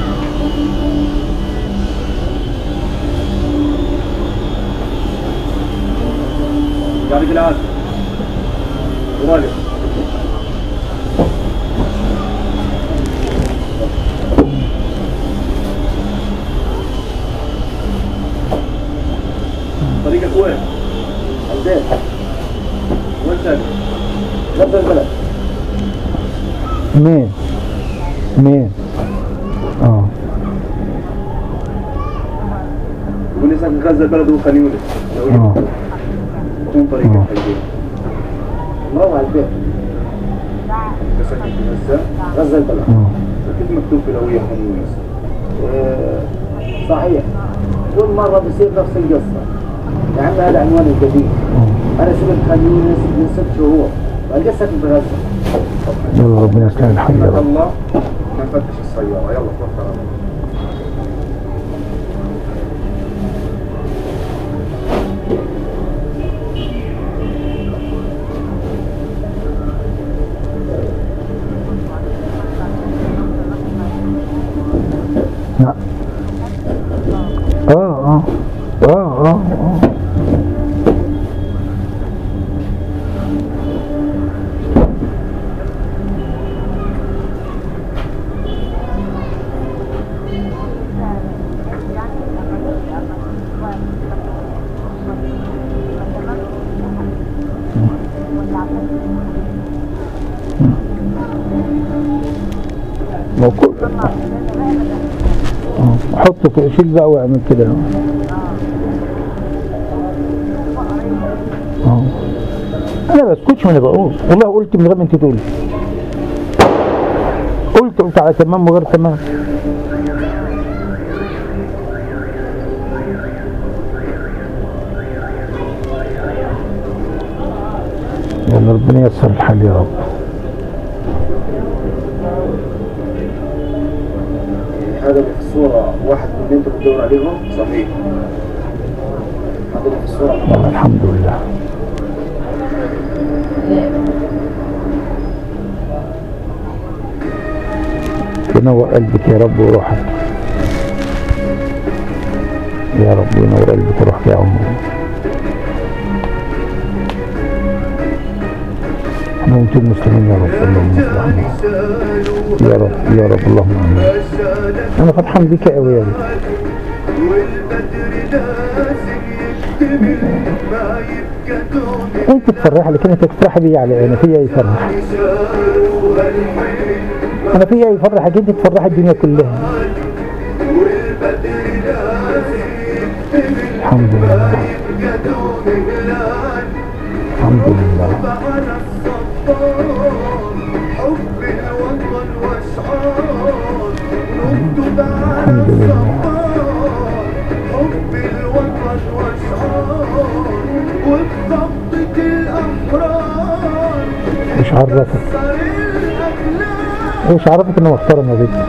يعطيك العافيه وراجع طريقك وين؟ البيت وين ساكن؟ نفس البلد مين مين اه يقول لي ساكن غزه البلد وخان يونس اه وين طريقك آه. البيت؟ مروح على البيت أنت ساكن في غزه غزة البلد اه كيف مكتوب في الهويه خان يونس؟ آه، صحيح كل مرة بصير نفس القصة يا عم هذا عنوان الجديد أنا سبت خان يونس من ست شهور والقصة في غزة يلا ربنا يسلم الحال يا رحمك رب الله نفتش السياره يلا توكل على الله لا اه اه اه اه اه ما هو كل اه حطه في شيل بقى واعمل كده اه انا ما بسكتش ما انا بقول والله قلت من غير ما انت تقولي قلت قلت على تمام وغير تمام يلا ربنا ييسر الحال يا رب هذا اللي في الصورة واحد من اللي انتم بتدور عليهم صحيح هذا اللي في الصورة يلا الحمد لله ينور قلبك يا رب وروحك يا رب ينور قلبك وروحك يا عمري احنا وانتم المسلمين يا رب اللهم صل على محمد. يا رب يا رب اللهم امين انا فرحان بيك قوي يا رب انت تفرح لكن انت تفرح بي على انا فيا يفرح انا فيا يفرحك انت تفرح الدنيا كلها الحمد لله الحمد لله الحمد لله ايش عرفك ايش عرفك انه محترم يا بنت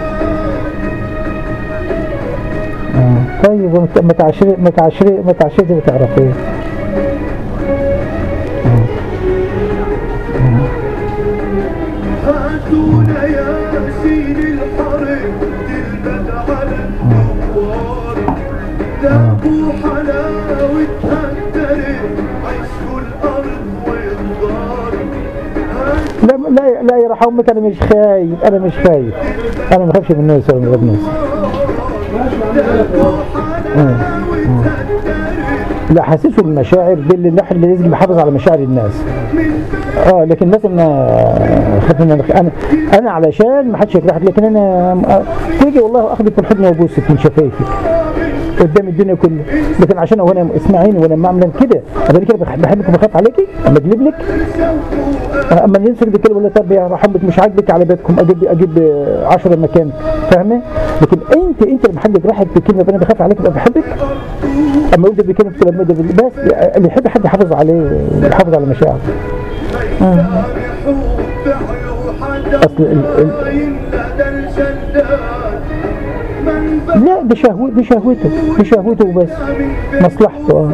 آه. طيب ومت- ما تعشري ما تعشري ما تعشري بتعرفيه هاتونا ياسين الحرب تلبد على الثوار لا لا لا يا رح امك انا مش خايف انا مش خايف انا ما بخافش من الناس ولا من غير الناس آه. آه. لا حاسسه المشاعر دي اللي احنا لازم نحافظ على مشاعر الناس اه لكن الناس انا خايف ان انا انا انا علشان ما حدش يجرحك لكن انا آه، تيجي والله اخدك في الحضن وابوسك من شفايفك قدام الدنيا كلها لكن عشان هو انا اسمعيني وانا ما اعمل كده انا كده بح- بحبك وبخاف عليكي اما اجلب لك اما نمسك دي كده ولا طب يا رحمك مش عاجبك على بيتكم اجيب اجيب 10 مكان فاهمه لكن انت انت لما حد يجرحك بكلمه انا بخاف عليك يبقى بحبك اما يبدا بكلمه كلام ده بس اللي يحب حد يحافظ عليه يحافظ على مشاعره آه. اصل ال... ال... لا دي شهوة دي شهوته دي شهوته وبس مصلحته اه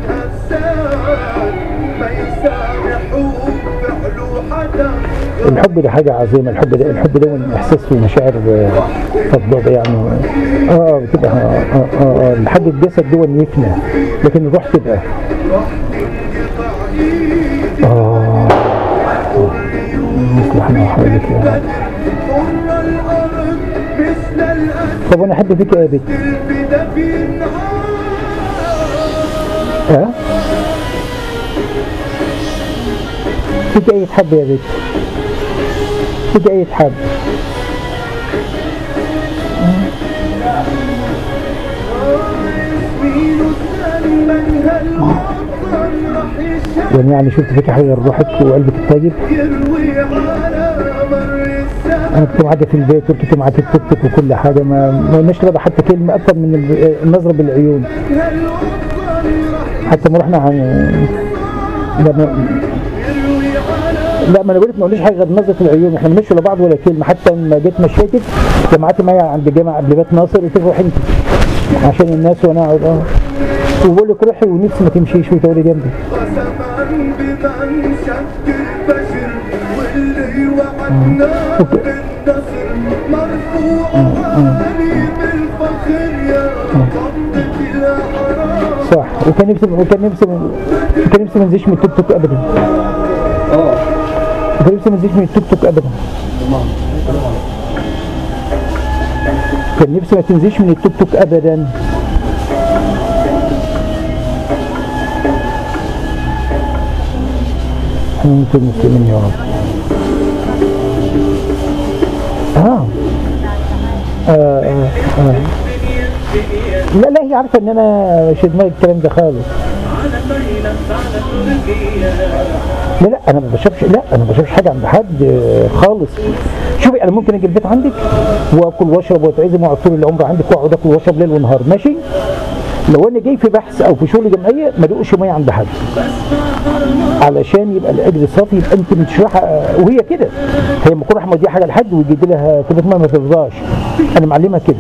الحب ده حاجة عظيمة الحب ده الحب ده من إحساس في مشاعر آه، فضابة يعني اه بتبقى اه اه, آه لحد الجسد دون يفنى لكن الروح تبقى اه مصلحنا وحواليك يا رب طب انا احب فيك ايه يا بنت؟ ها؟ فيك ايه تحب يا بنت؟ فيك ايه تحب؟ يعني يعني شفت فيك حاجه غير روحك وقلبك التاجر؟ انا كنت معاك في البيت وكنت معاك التوك توك وكل حاجه ما ما قلناش رضا حتى كلمه اكتر من ال- النظره بالعيون حتى ما رحنا عن لا ما لا ما انا بقول لك ما قلناش حاجه غير نظره العيون احنا مالناش ولا بعض ولا كلمه حتى لما جيت مشيتك جمعتي معايا عند جامع قبل بيت ناصر قلت له روح انت عشان الناس وانا اقعد اه وبقول لك روحي ونفسي ما تمشيش وتقعدي جنبي صح وكان نفسي وكان نفسي وكان نفسي ما انزلش من التوك توك ابدا وكان نفسي ما انزلش من التوك توك ابدا كان نفسي ما تنزلش من التوك توك ابدا انت المسلمين يا رب اه آه آه آه. لا لا هي عارفه ان انا مش في دماغي الكلام ده خالص لا لا انا ما بشربش لا انا ما بشربش حاجه عند حد آه، خالص شوفي انا ممكن اجي البيت عندك واكل واشرب واتعزم واقعد طول العمر عندك واقعد اكل واشرب ليل ونهار ماشي لو انا جاي في بحث او في شغل جمعيه ما ادوقش ميه عند حد علشان يبقى الاجر صافي يبقى انت مش رايحه وهي كده هي لما تكون رايحه موديه حاجه لحد ويجي لها كوبايه ميه ما ترضاش انا معلمها كده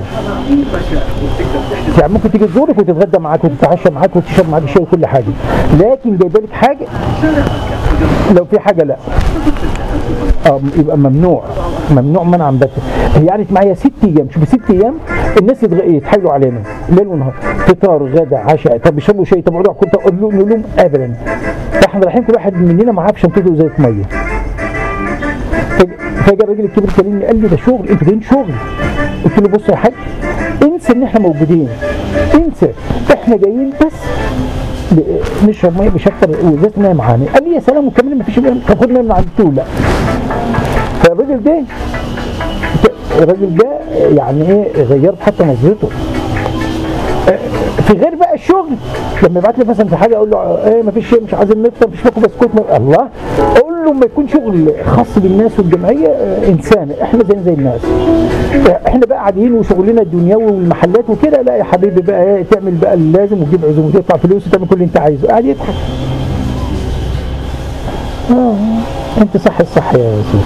يعني ممكن تيجي تزورك وتتغدى معاك وتتعشى معاك وتشرب معاك شاي وكل حاجه لكن جايبه لك حاجه لو في حاجه لا اه يبقى ممنوع ممنوع منعا باتا هي قعدت معايا ست ايام شوف ست ايام الناس يتغ- يتحايلوا علينا ليل ونهار فطار غدا عشاء طب يشربوا شاي طب اقعدوا كنت اقول لهم نقول لهم ابدا احنا رايحين كل واحد مننا معاه في شنطته ازازه ميه فج- فجاء الراجل الكبير كلمني قال لي ده شغل انتوا جايين شغل قلت له بص يا حاج انسى ان احنا موجودين انسى احنا جايين بس ب- نشرب ميه مش اكتر وازازه ميه معانا قال لي يا سلام وكمان ما فيش ميه طب خد ميه من عند التول لا فالراجل ده الراجل ده يعني ايه غيرت حتى نظرته في غير بقى الشغل لما يبعت لي مثلا في حاجه اقول له ايه ما فيش شيء مش عايزين نفطر مفيش باكل بسكوت ما- الله اقول له ما يكون شغل خاص بالناس والجمعيه آه، انسان احنا زي زي الناس آه، احنا بقى قاعدين وشغلنا الدنيوي والمحلات وكده لا يا حبيبي بقى ايه تعمل بقى اللازم وتجيب عزومه وتدفع فلوس وتعمل كل اللي انت عايزه قاعد يضحك اه انت صح الصح يا سيدي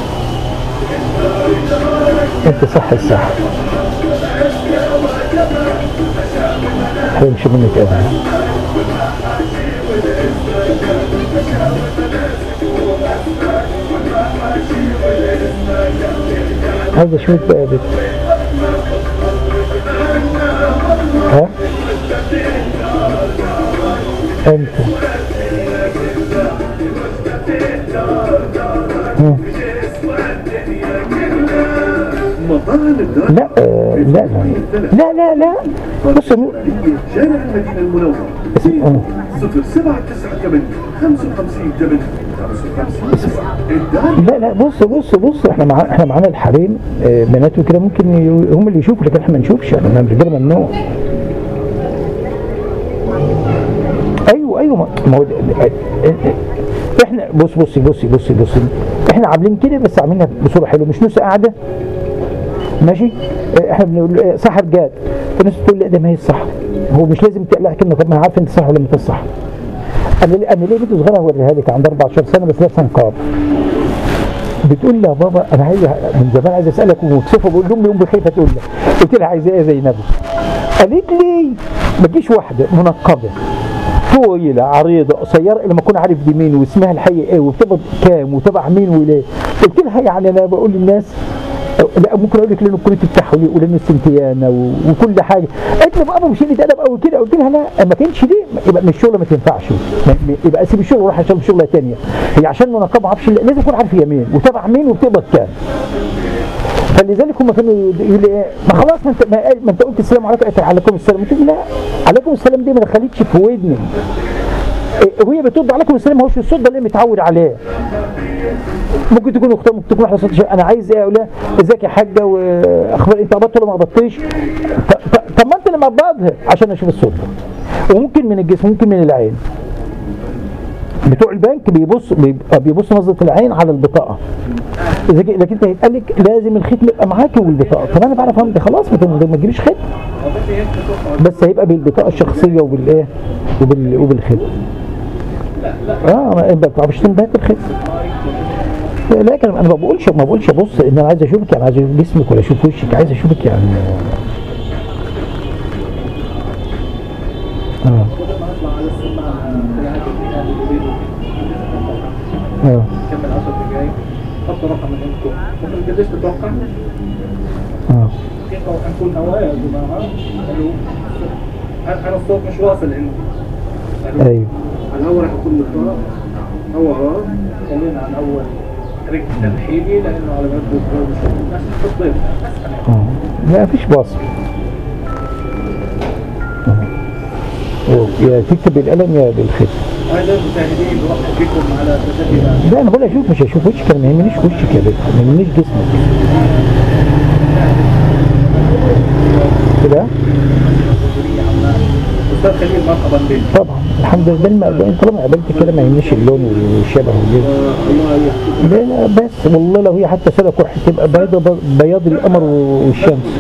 انت صح الصح هيمشي منك ابدا هذا شو بقى بك ها لا آه، لا لا لا لا بص م- شارع المدينة المنورة آه. صفر سبعة تسعة ثمانية خمسة وخمسين ثمانية خمسة وخمسين تسعة الدار لا لا بص بص بص احنا مع احنا معانا الحريم آه، بنات وكده ممكن ي- هم اللي يشوفوا لكن احنا ما نشوفش احنا الرجاله ممنوع ايوه ايوه ما ما هو ده- آه، آه، احنا بص بصي بصي بصي بصي احنا عاملين كده بس عاملينها بصوره حلوه مش نص قاعده ماشي آه، احنا بنقول آه، صح رجال فالناس تقول لا ده ما هي الصح هو مش لازم تقلع كلمه طب ما انا عارف انت صح ولا انت صح انا انا ليه بنت صغيره هوريها لك عندها 14 سنه بس لابسه نقاب بتقول لي يا بابا انا عايز من زمان عايز اسالك ومكسوفه بقول لامي امي خايفه تقول لي قلت لها عايزه ايه يا زينب قالت لي ما تجيش واحده منقبه طويله عريضه قصيره لما اكون عارف دي مين واسمها الحقيقي ايه وبتقبض كام وتبع مين وليه قلت لها يعني انا بقول للناس لا ممكن اقول لك لان كنت بتاعها ولان السنتيانه و- وكل حاجه قالت لي بابا مش قله ادب قوي كده قلت لها لا ما كانش دي يبقى من الشغل ما تنفعش ما- ما- يبقى اسيب الشغل واروح اشتغل شغله ثانيه هي عشان منقبه ما اعرفش لازم اكون عارف هي مين وتبع مين وبتقبض كام فلذلك هم كانوا يقولوا لي ايه ما خلاص ما انت ما, ما انت قلت السلام عليكم قلت عليكم السلام قلت لهم لا عليكم السلام دي ما دخلتش في ودني إيه، وهي بترد عليكم السلام هوش الصوت ده اللي متعود عليه ممكن تكون اختها ممكن تكون واحده صوت شباب. انا عايز ايه اقول لها ازيك يا حاجه واخبار انت قبضت ولا ما قبضتش ط- ط- طب ما انت اللي مقبضها عشان اشوف الصوت ده وممكن من الجسم ممكن من العين بتوع البنك بيبص بيبقى بيبص نظره العين على البطاقه اذا جي- لكن انت هيتقال لك لازم الختم يبقى معاك والبطاقه طب انا بعرف امضي خلاص ما ت- ما تجيبش ختم بس هيبقى بالبطاقه الشخصيه وبالايه وبال وبالختم اه ما ما بتعرفش تنبهك الختم لكن انا ما بقولش ما بقولش ابص ان انا عايز اشوفك يعني عايز اشوف جسمك ولا اشوف وشك عايز اشوفك يعني اه اه كمل 10 دقايق حط رقم من عندكم ممكن قديش تتوقع؟ اه كيف نكون هواء يا جماعه الو انا أنا الصوت مش واصل عندي الو ايوه الهواء راح يكون مختار هواء اه خلينا عن اول ترك تمهيدي لانه على ما يبدو الجو مش الناس بتطير اسال اه لا مفيش وصف اه. يا تكتب بالقلم يا بالخط هذا المشاهدين برحب بكم على تسجيل لا انا بقول اشوف مش هشوف وشك انا ما يهمنيش وشك يا بنت ما يهمنيش جسمك كده استاذ خليل مرحبا بك طبعا الحمد لله الم- طالما قابلت كده ما يهمنيش اللون والشبه والجسم الله يحفظك لا لا بس والله لو هي حتى سنه كحل تبقى بياض بياض القمر والشمس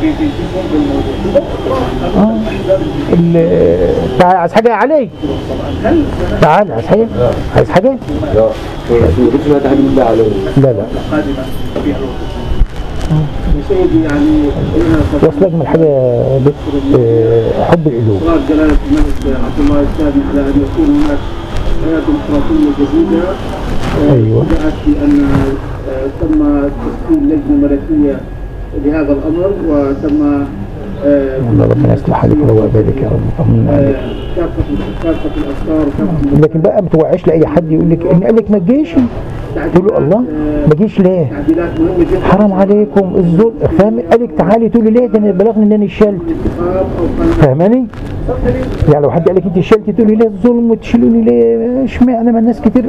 اه ال- تعال عايز حاجه يا علي تعال عايز حاجه عايز حاجه لا شو ما تحدي بالله عليه لا لا قادما في الوقت يا سيدي يعني إنها واصل اجمل حاجه يا بت آه، حب القلوب إصرار جلالة الملك عبد الله الثاني على أن يكون هناك حياة ديمقراطية جديدة آه، أيوة. جاءت بأن آه، تم تشكيل لجنة ملكية لهذا الأمر وتم آه، الله ربنا يصلح حالك وعبادك يا رب آمين. آه، كافة كافة الأفكار وكافة لكن بقى ما توعيش لاي حد يقول لك ان قال لك ما تجيش تقول له الله ما جيش ليه تعديلات مهمة جدا حرام عليكم الظلم فاهم قال لك تعالي تقول لي ليه ده انا بلغني ان انا شلت انتخاب أو قلب فاهماني يعني لو حد قال لك انت شلت تقول لي ليه الظلم وتشيلوني ليه اشمعنى ما الناس كتير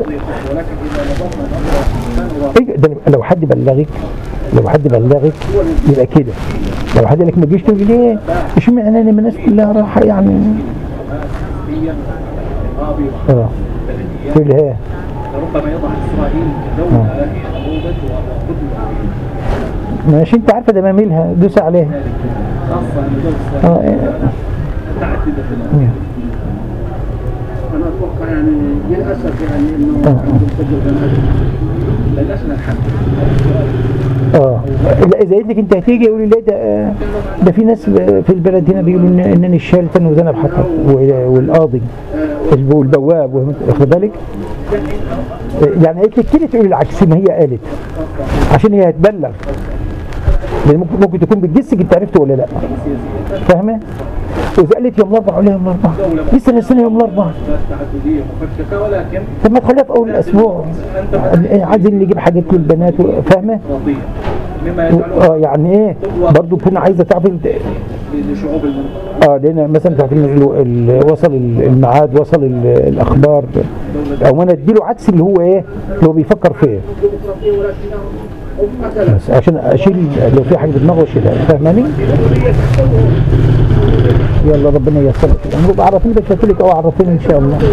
ايه ده لو حد بلغك لو حد بلغك يبقى كده لو حد قال لك ما تجيش تقول لي ليه اشمعنى انا ما الناس كلها راحه يعني اه تقول لي ايه ربما يضع اسرائيل كدوله هي نموذج وقدوه ماشي انت عارفه ده ماميلها دوس عليها خاصه ان دول اه إيه. متعدده في أنا أتوقع يعني للأسف يعني إنه عندهم تجربة ناجحة بلشنا الحمد اه لا اذا قلت لك انت هتيجي يقولوا لي ده آه، ده في ناس في البلد هنا بيقولوا ان ان انا الشالتن وذنب حطب والقاضي والبواب واخد بالك آه، يعني قلت لك كده تقول العكس ما هي قالت عشان هي هتبلغ لان ممكن ممكن تكون بتجسك انت عرفت ولا لا فاهمه واذا قالت يوم الاربعاء قول لها يوم الاربعاء لسه السنه يوم الاربعاء تعدديه مفككه ولكن طب ما تخليها في اول الاسبوع عايزين نجيب حاجات للبنات و- فاهمه قضيه مما يجعله اه يعني ايه برضو كنا عايزه تعرف ال- لشعوب المنطقة اه لان مثلا تعرف ال- ال- وصل ال- الميعاد وصل ال- الاخبار او انا اديله عكس اللي هو ايه اللي هو بيفكر فيه ديمقراطية ولكنهم هم مثلا بس عشان اشيل لو في حاجه في دماغه اشيلها فاهماني؟ يلا ربنا ييسر لك الامر عرفيني بس قلت لك او عرفيني ان شاء الله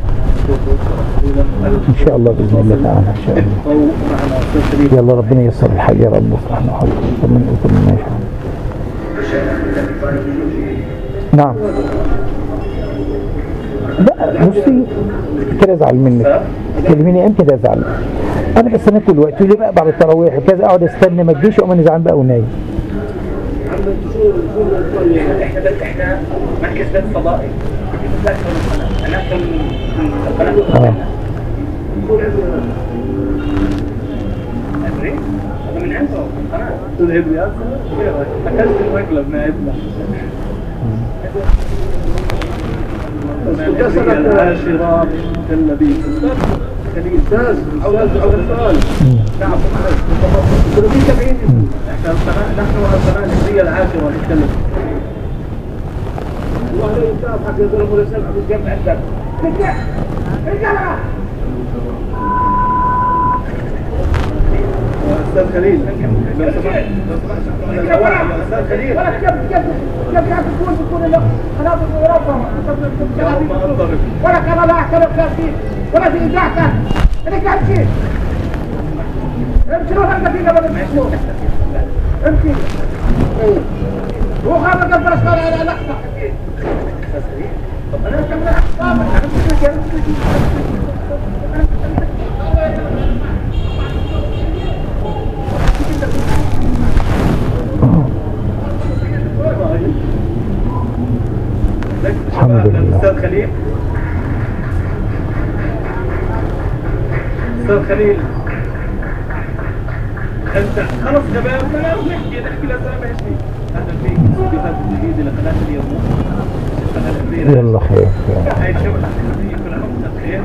ان شاء الله باذن الله تعالى ان شاء الله أو معنا أستاذ كريم يلا ربنا ييسر الحال يا رب وافتح له حظه ومن اوتى مما يشاء نعم لا بصي كده ازعل منك تكلميني امتى ده ازعل انا بستنى كل وقت تقول لي بقى بعد التراويح وكذا اقعد استنى ما تجيش واقوم انا زعلان بقى ونايم احنا بس احنا مركز بث فضائي مش اكثر من قناه انا اكثر من من قناه اه أدري؟ هذا من عنده قناه تذهب لي اكلت المقلب ما ابنه العاشرة كالنبي أستاذ أستاذ عبد السؤال نعم كانوا في سبعين احنا القناة نحن القناة الهجرية العاشرة نتكلم والله لو أستاذ حق يضرب ولا سبعة بالجمع عندك ارجع ارجع أستاذ خليل لو سمحت لو سمحت من الأوائل يا أستاذ خليل ولا كيف كيف كيف قاعد تكون تكون له قناة أوروبا ما أنضبط ولا كان لا اعترف لا فيه ولا في إذاعته أنا قاعد فيه امشي روح الدقيقة ولا تشوف امشي ايه هو خالد الفرس قال انا لحظة انا كمل احسابك الحمد لله. أستاذ خليل أستاذ خليل أنت خلص شباب خلاص نحكي نحكي لأسامة شيء أهلا فيك فيديوهات جديدة لقناة اليوم القناة الكبيرة يلا خير هاي الشغل حقيقي كل عام وأنت بخير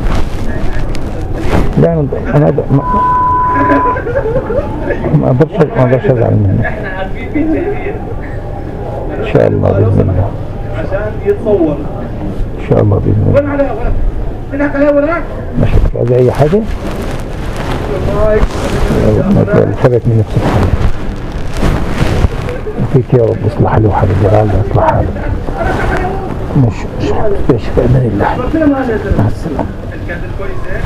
لا انا انا أقدر- ما ما اقدرش ما اقدرش ازعل منك احنا عارفين في جاهزين ان شاء الله باذن الله عشان يتصور ان شاء الله باذن الله وين على وين هناك على وين ماشي عايز اي حاجه يلا ما تثبت من نفسك حالك فيك يا رب اصلح لي وحبيبي يا الله اصلح حالك مش مش مش في امان الله مع السلامه الكادر كويسة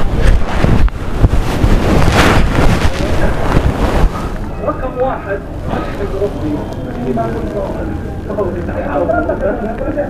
رقم واحد أحمد ربي فيما كنت قولي تعالى